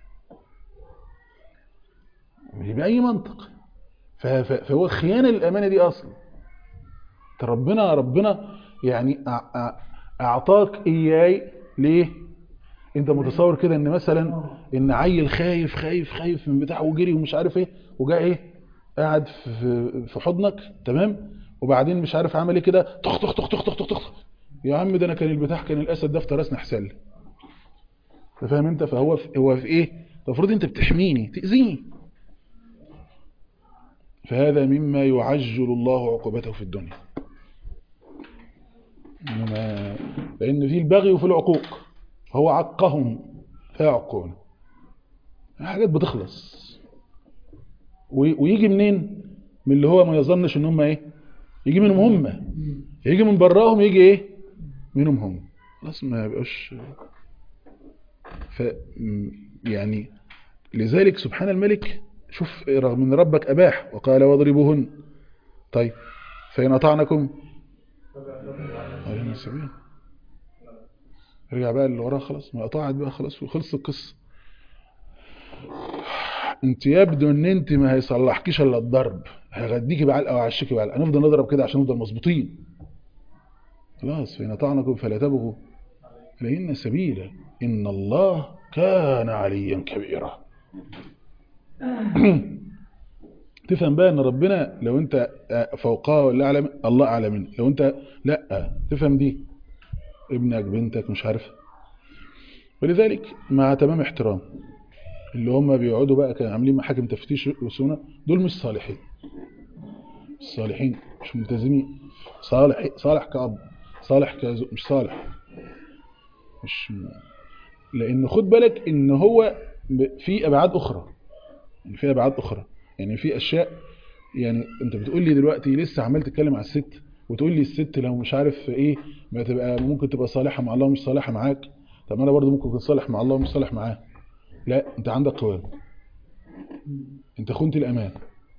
مش بأي منطق ف- ف- فهو خيانة للأمانة دي أصلا انت ربنا ربنا يعني أع- أع- أعطاك إياي ليه انت متصور كده ان مثلا ان عيل خايف خايف خايف من بتاعه وجري ومش عارف ايه وجاء ايه قاعد في في حضنك تمام وبعدين مش عارف عمل ايه كده طخ طخ طخ طخ طخ طخ طخ يا عم ده انا كان البتاع كان الاسد ده في راسنا حسل فاهم انت فهو في هو في ايه المفروض انت بتحميني تاذيني فهذا مما يعجل الله عقوبته في الدنيا إنما لان في البغي وفي العقوق هو عقهم فيعقون حاجات بتخلص و- ويجي منين من اللي هو ما يظنش ان هم ايه يجي منهم هم يجي من براهم يجي ايه منهم هم خلاص ما يبقاش ف م- يعني لذلك سبحان الملك شوف رغم ان ربك اباح وقال واضربوهن طيب فإن أطعنكم علينا السبيل ارجع بقى اللي وراه خلاص ما قطعت بقى خلاص وخلص القصه انت يبدو ان انت ما هيصلحكيش الا الضرب هيغديكي بعلقه وعشيكي بعلقه هنفضل نضرب كده عشان نفضل مظبوطين خلاص فإن طعنكم فلا تبغوا عليهن سبيلا إن الله كان عليا كبيرا تفهم بقى ان ربنا لو انت فوقها ولا اعلى من- الله اعلى منه لو انت لا تفهم دي ابنك بنتك مش عارف ولذلك مع تمام احترام اللي هم بيقعدوا بقى كانوا عاملين محاكم تفتيش وسنة دول مش صالحين مش صالحين مش ملتزمين صالح صالح كأب صالح كزو مش صالح مش لان خد بالك ان هو ب- في ابعاد اخرى يعني في ابعاد اخرى يعني في اشياء يعني انت بتقول لي دلوقتي لسه عمال تتكلم على الست وتقول لي الست لو مش عارف ايه ما تبقى ممكن تبقى صالحه مع الله ومش صالحه معاك طب ما انا برضو ممكن اكون صالح مع الله ومش صالح معاه لا انت عندك قوام انت خنت الامان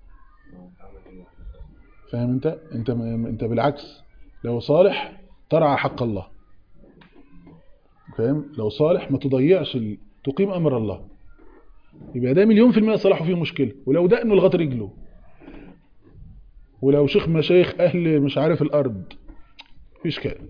فاهم انت انت انت بالعكس لو صالح ترعى حق الله فاهم لو صالح ما تضيعش ال... تقيم امر الله يبقى ده مليون في المية صلاحه فيه مشكلة ولو دقنه لغاية رجله ولو شيخ مشايخ اهل مش عارف الارض مفيش كلام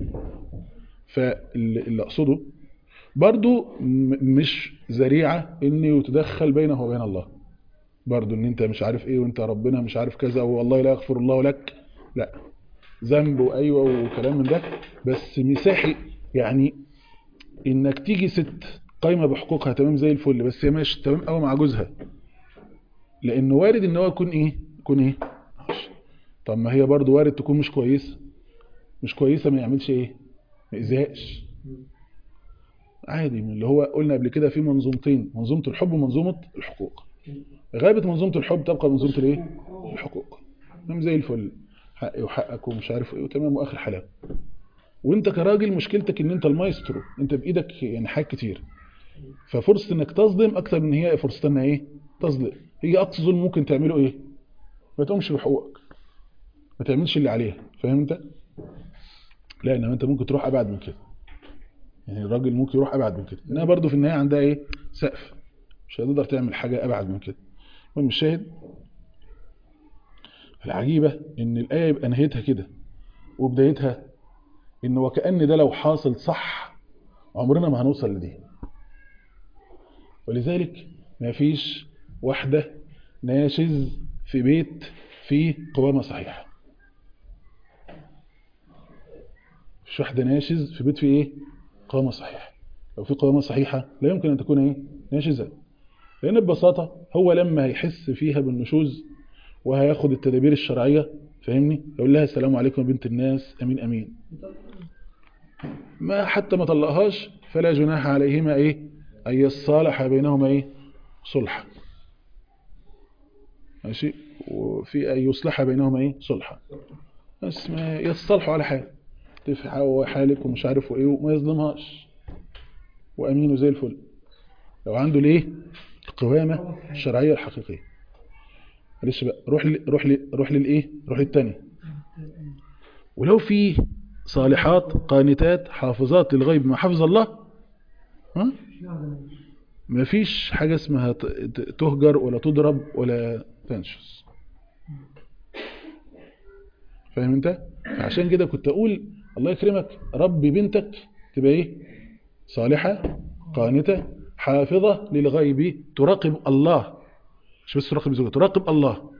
فاللي اقصده برضو م- مش ذريعة ان يتدخل بينه وبين الله برضو ان انت مش عارف ايه وانت ربنا مش عارف كذا والله لا يغفر الله لك لا ذنب وايوه وكلام من ده بس مساحي يعني انك تيجي ست قايمه بحقوقها تمام زي الفل بس هي ماشي تمام قوي مع جوزها لانه وارد ان هو يكون ايه يكون ايه طب ما هي برضو وارد تكون مش كويسه مش كويسه ما يعملش ايه ما يزهقش عادي من اللي هو قلنا قبل كده في منظومتين منظومه الحب ومنظومه الحقوق غابت منظومه الحب تبقى منظومه الايه الحقوق تمام زي الفل حقي وحقك ومش عارف ايه وتمام واخر حلاوه وانت كراجل مشكلتك ان انت المايسترو انت بايدك يعني حاجات كتير ففرصه انك تصدم اكتر من هي فرصه انها ايه تصدم هي اقصى ظلم ممكن تعمله ايه ما تقومش بحقوقك ما تعملش اللي عليها فاهم انت لا انما انت ممكن تروح ابعد من كده يعني الراجل ممكن يروح ابعد من كده انها برضو في النهايه عندها ايه سقف مش هتقدر تعمل حاجه ابعد من كده المهم الشاهد العجيبه ان الايه يبقى نهايتها كده وبدايتها ان وكأن ده لو حاصل صح عمرنا ما هنوصل لدي ولذلك ما فيش واحدة ناشز في بيت فيه قوامة صحيحة مش واحدة ناشز في بيت فيه ايه قوامة صحيحة لو في قوامة صحيحة لا يمكن ان تكون ايه ناشزة لان ببساطة هو لما هيحس فيها بالنشوز وهياخد التدابير الشرعية فاهمني يقول لها السلام عليكم يا بنت الناس امين امين ما حتى ما طلقهاش فلا جناح عليهما ايه ان يصالح بينهما ايه صلحا ماشي وفي ان يصلح بينهما ايه صلحا بس ما يتصالحوا على حال تفحوا حالك ومش عارف وايه وما يظلمهاش وامينه زي الفل لو عنده الايه القوامه الشرعيه الحقيقيه معلش بقى روح ل... روح ل... روح للايه روح للتاني ولو في صالحات قانتات حافظات للغيب ما حفظ الله ها ما فيش حاجة اسمها ت- ت- تهجر ولا تضرب ولا تنشز فاهم انت فعشان كده كنت اقول الله يكرمك ربي بنتك تبقى ايه صالحة قانتة حافظة للغيب تراقب الله مش بس تراقب زوجها تراقب الله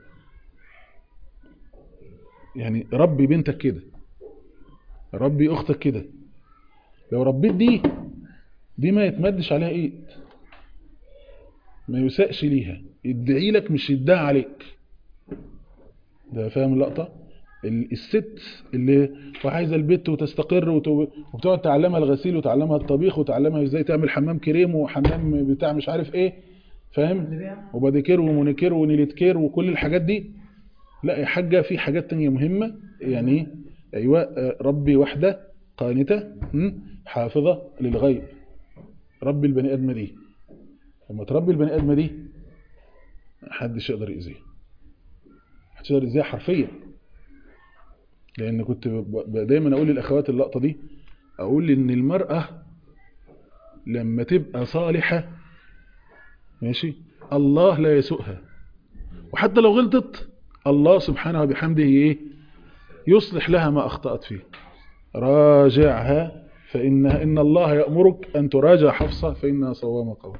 يعني ربي بنتك كده ربي اختك كده لو ربيت دي دي ما يتمدش عليها ايد ما يساءش ليها يدعي لك مش يدعي عليك ده فاهم اللقطة ال- الست اللي عايزه البيت وتستقر وت- وبتقعد تعلمها الغسيل وتعلمها الطبيخ وتعلمها ازاي تعمل حمام كريم وحمام بتاع مش عارف ايه فاهم وباديكير ومونيكير ونيليتكير وكل الحاجات دي لا يا حاجة في حاجات تانية مهمة يعني إيه؟ ايوه آه، ربي واحدة قانتة م? حافظة للغيب ربي البني ادمه دي لما تربي البني ادمه دي محدش يقدر يأذيها محدش يقدر يأذيها حرفيا لان كنت ب- ب- دايما اقول للاخوات اللقطة دي اقول ان المرأة لما تبقى صالحة ماشي الله لا يسوءها وحتى لو غلطت الله سبحانه وبحمده ايه يصلح لها ما اخطأت فيه راجعها فإن إن الله يأمرك أن تراجع حفصة فإنها صوامة قوي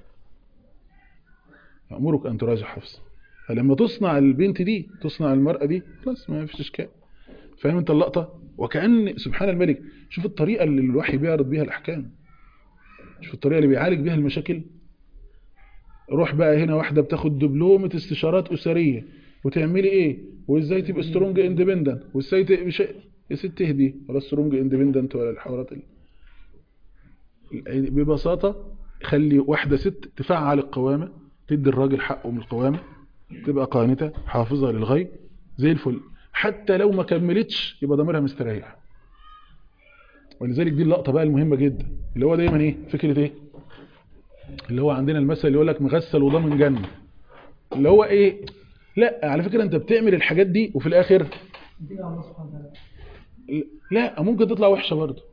يأمرك أن تراجع حفصة فلما تصنع البنت دي تصنع المرأة دي خلاص ما فيش إشكال فاهم أنت اللقطة وكأن سبحان الملك شوف الطريقة اللي الوحي بيعرض بيها الأحكام شوف الطريقة اللي بيعالج بيها المشاكل روح بقى هنا واحدة بتاخد دبلومة استشارات أسرية وتعملي ايه وازاي تبقى سترونج اندبندنت وازاي تبقى شيء يا ست تهدي ولا سترونج اندبندنت ولا الحوارات ال... ال- ببساطة خلي واحدة ست تفعل القوامة تدي الراجل حقه من القوامة تبقى قانتة حافظة للغيب زي الفل حتى لو ما كملتش يبقى ضميرها مستريح ولذلك دي اللقطة بقى المهمة جدا اللي هو دايما ايه فكرة ايه اللي هو عندنا المثل اللي يقول لك مغسل وضامن جنة اللي هو ايه لا على فكرة انت بتعمل الحاجات دي وفي الاخر تيجي على الله سبحانه وتعالى لا ممكن تطلع وحشة برضه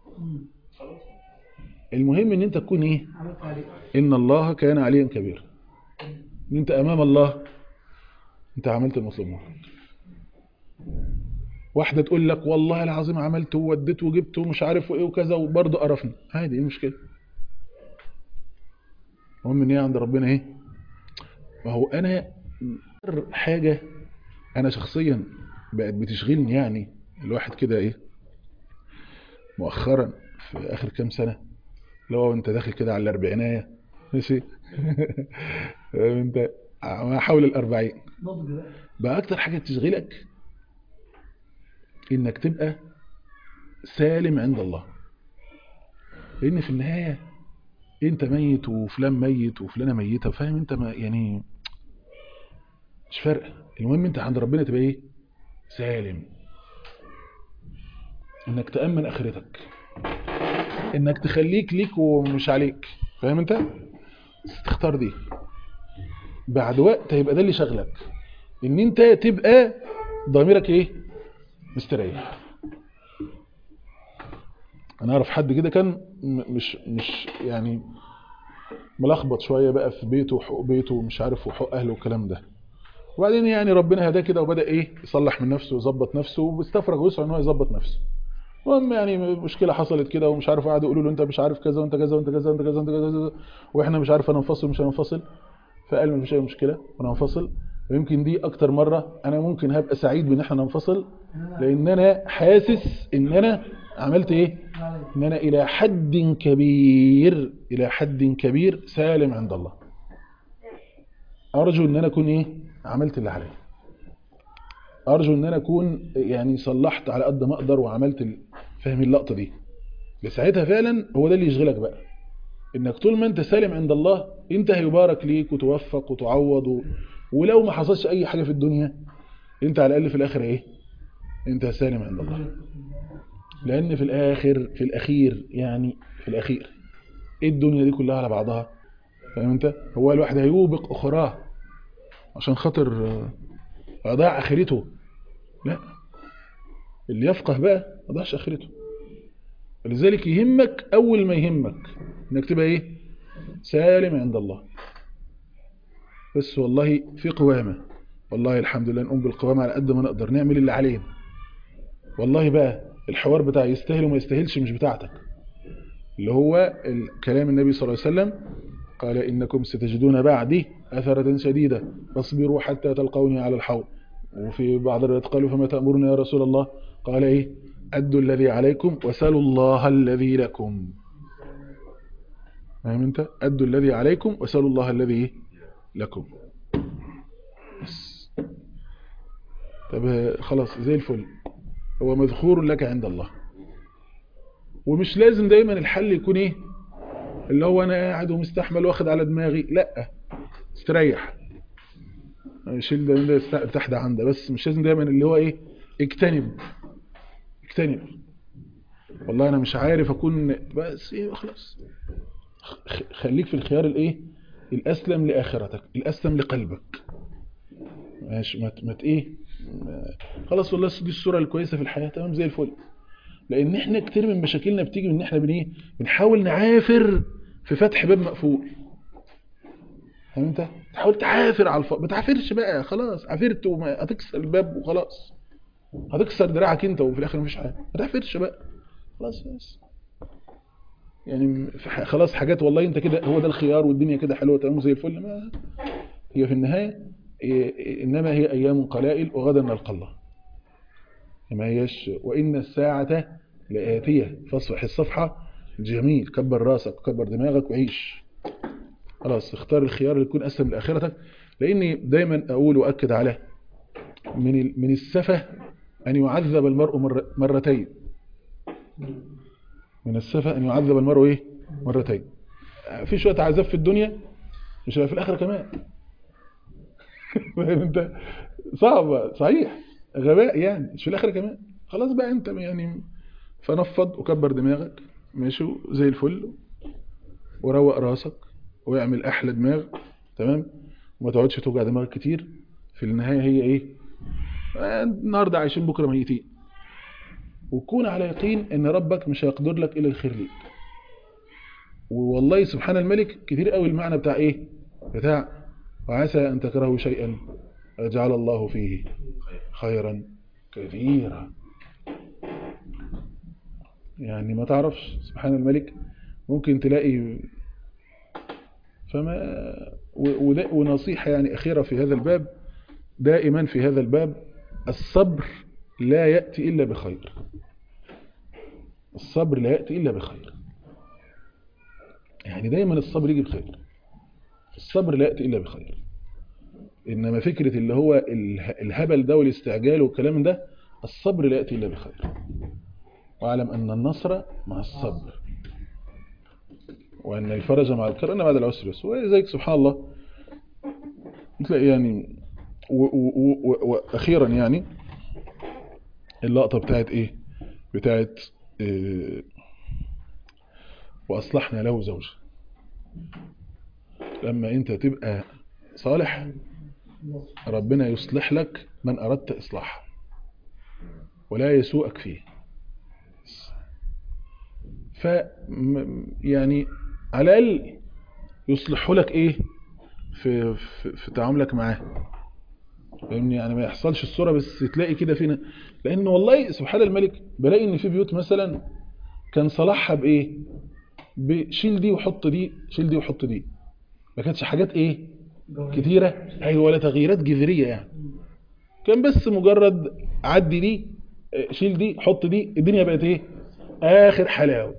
المهم ان انت تكون ايه عملت عليك ان الله كان عليا كبيرا ان انت امام الله انت عملت المطلوب منك واحدة تقول لك والله العظيم عملت ووديت وجبت ومش عارف وايه وكذا وبرضه قرفني عادي ايه المشكلة المهم ان هي عند ربنا ايه ما هو انا أكتر حاجة انا شخصيا بقت بتشغلني يعني الواحد كده ايه مؤخرا في اخر كام سنة لو انت داخل كده على الاربعينية ماشي فاهم انت ما حول الاربعين نضج بقى بقى اكتر حاجة تشغلك انك تبقى سالم عند الله لان في النهاية انت ميت وفلان ميت وفلانة ميتة فاهم انت ما يعني مش فارقة المهم انت عند ربنا تبقى ايه سالم انك تأمن اخرتك انك تخليك ليك ومش عليك فاهم انت بس تختار دي بعد وقت هيبقى ده اللي شغلك ان انت تبقى ضميرك ايه مستريح انا اعرف حد كده كان م- مش مش يعني ملخبط شويه بقى في بيته وحقوق بيته ومش عارف وحقوق اهله والكلام ده وبعدين يعني ربنا هداه كده وبدا ايه يصلح من نفسه ويظبط نفسه وبيستفرغ ويسعى ان هو يظبط نفسه المهم يعني مشكله حصلت كده ومش عارف قعدوا يقولوا له انت مش عارف كذا وانت كذا وانت كذا وانت كذا وانت كذا, وانت كذا واحنا مش عارف هننفصل مش هننفصل فقال مفيش اي مشكله وننفصل ويمكن دي اكتر مره انا ممكن هبقى سعيد بان احنا ننفصل لان انا حاسس ان انا عملت ايه ان انا الى حد كبير الى حد كبير سالم عند الله ارجو ان انا اكون ايه عملت اللي عليا ارجو ان انا اكون يعني صلحت على قد ما اقدر وعملت ال- فاهم اللقطه دي لساعتها فعلا هو ده اللي يشغلك بقى انك طول ما انت سالم عند الله انت هيبارك ليك وتوفق وتعوض و... ولو ما حصلش اي حاجه في الدنيا انت على الاقل في الاخر ايه انت سالم عند الله لان في الاخر في الاخير يعني في الاخير ايه الدنيا دي كلها على بعضها فاهم انت هو الواحد هيوبق اخراه عشان خاطر آه، اضيع اخرته لا اللي يفقه بقى ما ضيعش اخرته ولذلك يهمك اول ما يهمك انك تبقى ايه سالم عند الله بس والله في قوامة والله الحمد لله نقوم بالقوامة على قد ما نقدر نعمل اللي علينا والله بقى الحوار بتاع يستاهل وما يستاهلش مش بتاعتك اللي هو كلام النبي صلى الله عليه وسلم قال إنكم ستجدون بعدي أثرة شديدة فاصبروا حتى تلقوني على الحوض وفي بعض الروايات قالوا فما تأمرنا يا رسول الله قال إيه أدوا الذي عليكم وسلوا الله الذي لكم فاهم انت أدوا الذي عليكم وسلوا الله الذي لكم بس طب خلاص زي الفل هو مذخور لك عند الله ومش لازم دايما الحل يكون ايه اللي هو انا قاعد ومستحمل واخد على دماغي لا استريح شيل ده من ده است- ارتاح ده عن ده بس مش لازم دايما اللي هو ايه اجتنب اجتنب والله انا مش عارف اكون بس ايه خلاص خ- خليك في الخيار الايه الاسلم لاخرتك الاسلم لقلبك ماشي ما ت- ما ت- ايه ما- خلاص والله دي الصوره الكويسه في الحياه تمام زي الفل لان احنا كتير من مشاكلنا بتيجي من ان احنا بن ايه بنحاول نعافر في فتح باب مقفول فاهم انت تحاول تعافر على الف... ما تعافرش بقى خلاص عافرت وما هتكسر الباب وخلاص هتكسر دراعك انت وفي الاخر مفيش حاجه ما تعافرش بقى خلاص بس يعني في ح- خلاص حاجات والله انت كده هو ده الخيار والدنيا كده حلوه تمام زي الفل ما هي في النهايه إيه- انما هي ايام قلائل وغدا نلقى الله ما هيش وان الساعه لاتيه فاصفح الصفحه جميل كبر راسك كبر دماغك وعيش خلاص اختار الخيار اللي يكون اسلم لاخرتك لاني دايما اقول واكد على من ال- من السفه ان يعذب المرء مر- مرتين من السفه ان يعذب المرء ايه مرتين في شويه عذاب في الدنيا مش هيبقى في الاخره كمان فاهم انت صعبه صحيح غباء يعني مش في الاخره كمان خلاص بقى انت يعني فنفض وكبر دماغك ماشي زي الفل وروق راسك واعمل احلى دماغ تمام وما تقعدش توجع دماغك كتير في النهايه هي ايه آه، النهارده عايشين بكره ميتين وكون على يقين ان ربك مش هيقدر لك الا الخير ليك والله سبحان الملك كتير قوي المعنى بتاع ايه بتاع وعسى ان تكرهوا شيئا يجعل الله فيه خيرا كثيرا يعني ما تعرفش سبحان الملك ممكن تلاقي فما و- وده- ونصيحة يعني أخيرة في هذا الباب دائما في هذا الباب الصبر لا يأتي إلا بخير الصبر لا يأتي إلا بخير يعني دايما الصبر يجي بخير الصبر لا يأتي إلا بخير إنما فكرة اللي هو اله- الهبل ده والاستعجال والكلام ده الصبر لا يأتي إلا بخير واعلم أن النصر مع الصبر وأن الفرج مع الكرب أن بعد العسر يسر ولذلك سبحان الله تلاقي يعني و- و- و- وأخيرا يعني اللقطة بتاعت إيه بتاعت إيه وأصلحنا له زوجه لما أنت تبقى صالح ربنا يصلح لك من أردت إصلاحه ولا يسوءك فيه ف م- يعني على الأقل يصلح لك إيه في, في, في تعاملك معاه فاهمني يعني ما يحصلش الصورة بس تلاقي كده فينا لأن والله سبحان الملك بلاقي إن في بيوت مثلا كان صلاحها بإيه بشيل دي وحط دي شيل دي وحط دي ما كانتش حاجات إيه كتيرة أيوة ولا تغييرات جذرية يعني كان بس مجرد عدي دي آه، شيل دي حط دي الدنيا بقت إيه آخر حلاوة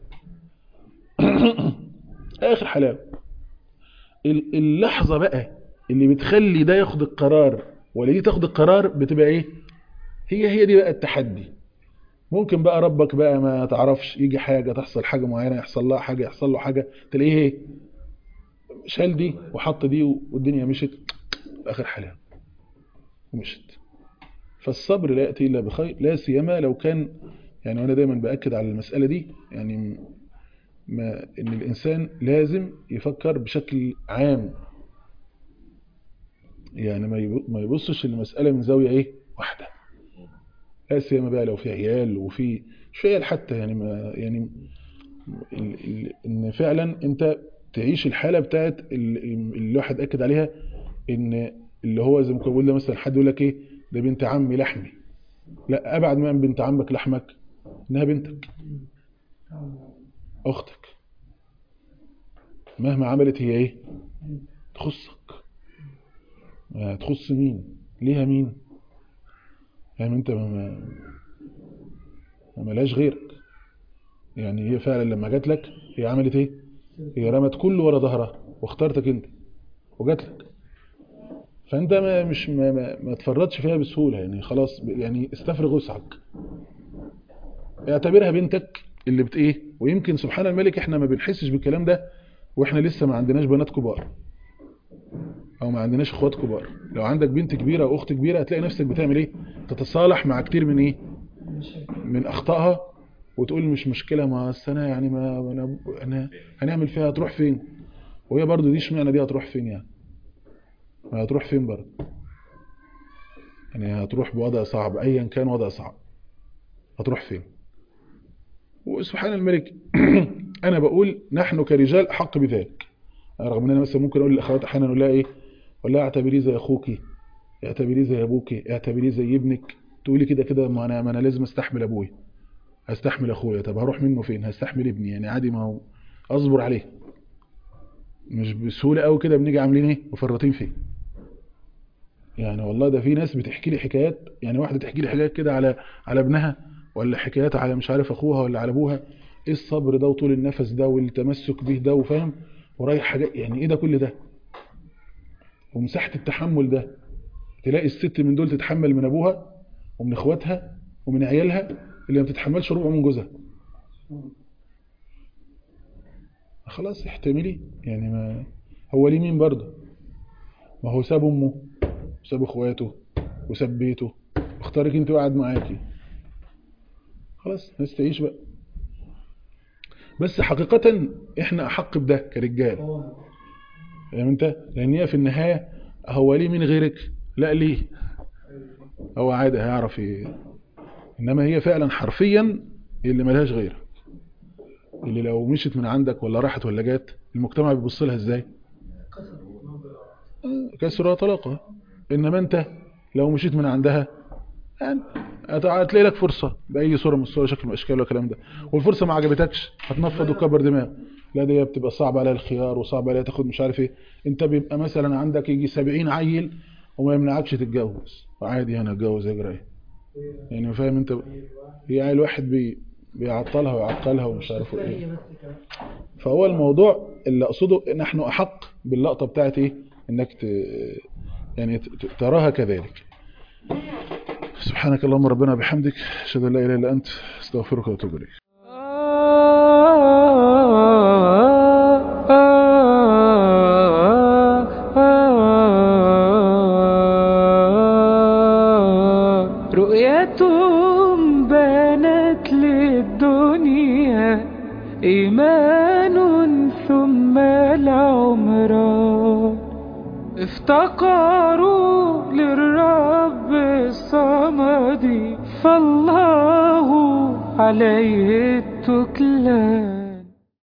آخر حلاوة ال- اللحظة بقى اللي بتخلي ده ياخد القرار ولا دي تاخد القرار بتبقى ايه هي هي دي بقى التحدي ممكن بقى ربك بقى ما تعرفش يجي حاجة تحصل حاجة معينة يحصل لها حاجة يحصل له حاجة تلاقيه ايه شال دي وحط دي والدنيا مشت اخر حلاوة ومشت فالصبر لا يأتي إلا بخير لا سيما لو كان يعني وأنا دايما بأكد على المسألة دي يعني ما إن الإنسان لازم يفكر بشكل عام يعني ما يب- ما يبصش المسألة من زاوية إيه واحدة لا سيما بقى لو في عيال وفي مش في عيال حتى يعني ما يعني ال ال إن فعلا أنت تعيش الحالة بتاعت ال- ال- اللي الواحد أكد عليها إن اللي هو زي ما كنا بقول مثلا حد يقول لك إيه ده بنت عمي لحمي لا أبعد ما من بنت عمك لحمك إنها بنتك أختك مهما عملت هي إيه تخصك ما تخص مين ليها مين فاهم انت ما ما ما ملاش غيرك يعني هي فعلا لما جات لك هي عملت ايه هي رمت كله ورا ظهرها واختارتك انت وجات لك فانت ما مش ما, ما, ما تفرطش فيها بسهولة يعني خلاص ب- يعني استفرغ وسعك اعتبرها بنتك اللي بت ايه ويمكن سبحان الملك احنا ما بنحسش بالكلام ده واحنا لسه ما عندناش بنات كبار او ما عندناش اخوات كبار لو عندك بنت كبيرة او اخت كبيرة هتلاقي نفسك بتعمل ايه تتصالح مع كتير من ايه من اخطائها وتقول مش مشكلة ما أصل انا يعني ما انا انا هنعمل فيها هتروح فين وهي برضو دي اشمعنى دي هتروح فين يعني ما هتروح فين برضو يعني هتروح بوضع صعب ايا كان وضع صعب هتروح فين وسبحان الملك انا بقول نحن كرجال احق بذلك رغم ان انا مثلا ممكن اقول للاخوات احيانا اقول لها ايه اقول لها اعتبريه زي اخوكي اعتبريه زي ابوكي اعتبريه زي ابنك تقولي كده كده ما انا ما انا لازم استحمل ابويا هستحمل اخويا طب هروح منه فين هستحمل ابني يعني عادي ما هو اصبر عليه مش بسهوله قوي كده بنيجي عاملين ايه مفرطين فيه يعني والله ده في ناس بتحكي لي حكايات يعني واحده تحكي لي حكايات كده على على ابنها ولا حكايات على مش عارف اخوها ولا على ابوها ايه الصبر ده وطول النفس ده والتمسك به ده وفاهم ورايح حاجات يعني ايه ده كل ده ومساحة التحمل ده تلاقي الست من دول تتحمل من ابوها ومن اخواتها ومن عيالها اللي ما بتتحملش ربع من جوزها خلاص احتملي يعني ما هو ليه مين برضه ما هو ساب امه وساب اخواته وساب بيته واختارك انت وقعد معاكي خلاص الناس تعيش بقى بس حقيقة احنا احق بده كرجال فاهم انت لان هي في النهاية هو ليه من غيرك لا ليه هو عادي هيعرف ي... انما هي فعلا حرفيا اللي ملهاش غيرك اللي لو مشت من عندك ولا راحت ولا جات المجتمع بيبص لها ازاي آه، كسرها طلاقها انما انت لو مشيت من عندها يعني هت- هتلاقي لك فرصة بأي صورة من الصور شكل من الأشكال ولا الكلام ده والفرصة ما عجبتكش هتنفض وتكبر دماغ لا دي بتبقى صعب عليها الخيار وصعب عليها تاخد مش عارف ايه انت بيبقى مثلا عندك يجي 70 عيل وما يمنعكش تتجوز وعادي انا اتجوز اجري ايه يعني فاهم انت هي عيل واحد بي بيعطلها ويعقلها ومش عارف ايه فهو الموضوع اللي اقصده نحن احق باللقطة بتاعت ايه انك ت... يعني ت- ت- تراها كذلك سبحانك اللهم ربنا بحمدك اشهد ان لا اله الا انت استغفرك واتوب اليك رؤية بانت للدنيا إيمان ثم العمران افتقروا للرب الصمد فالله عليه التكلان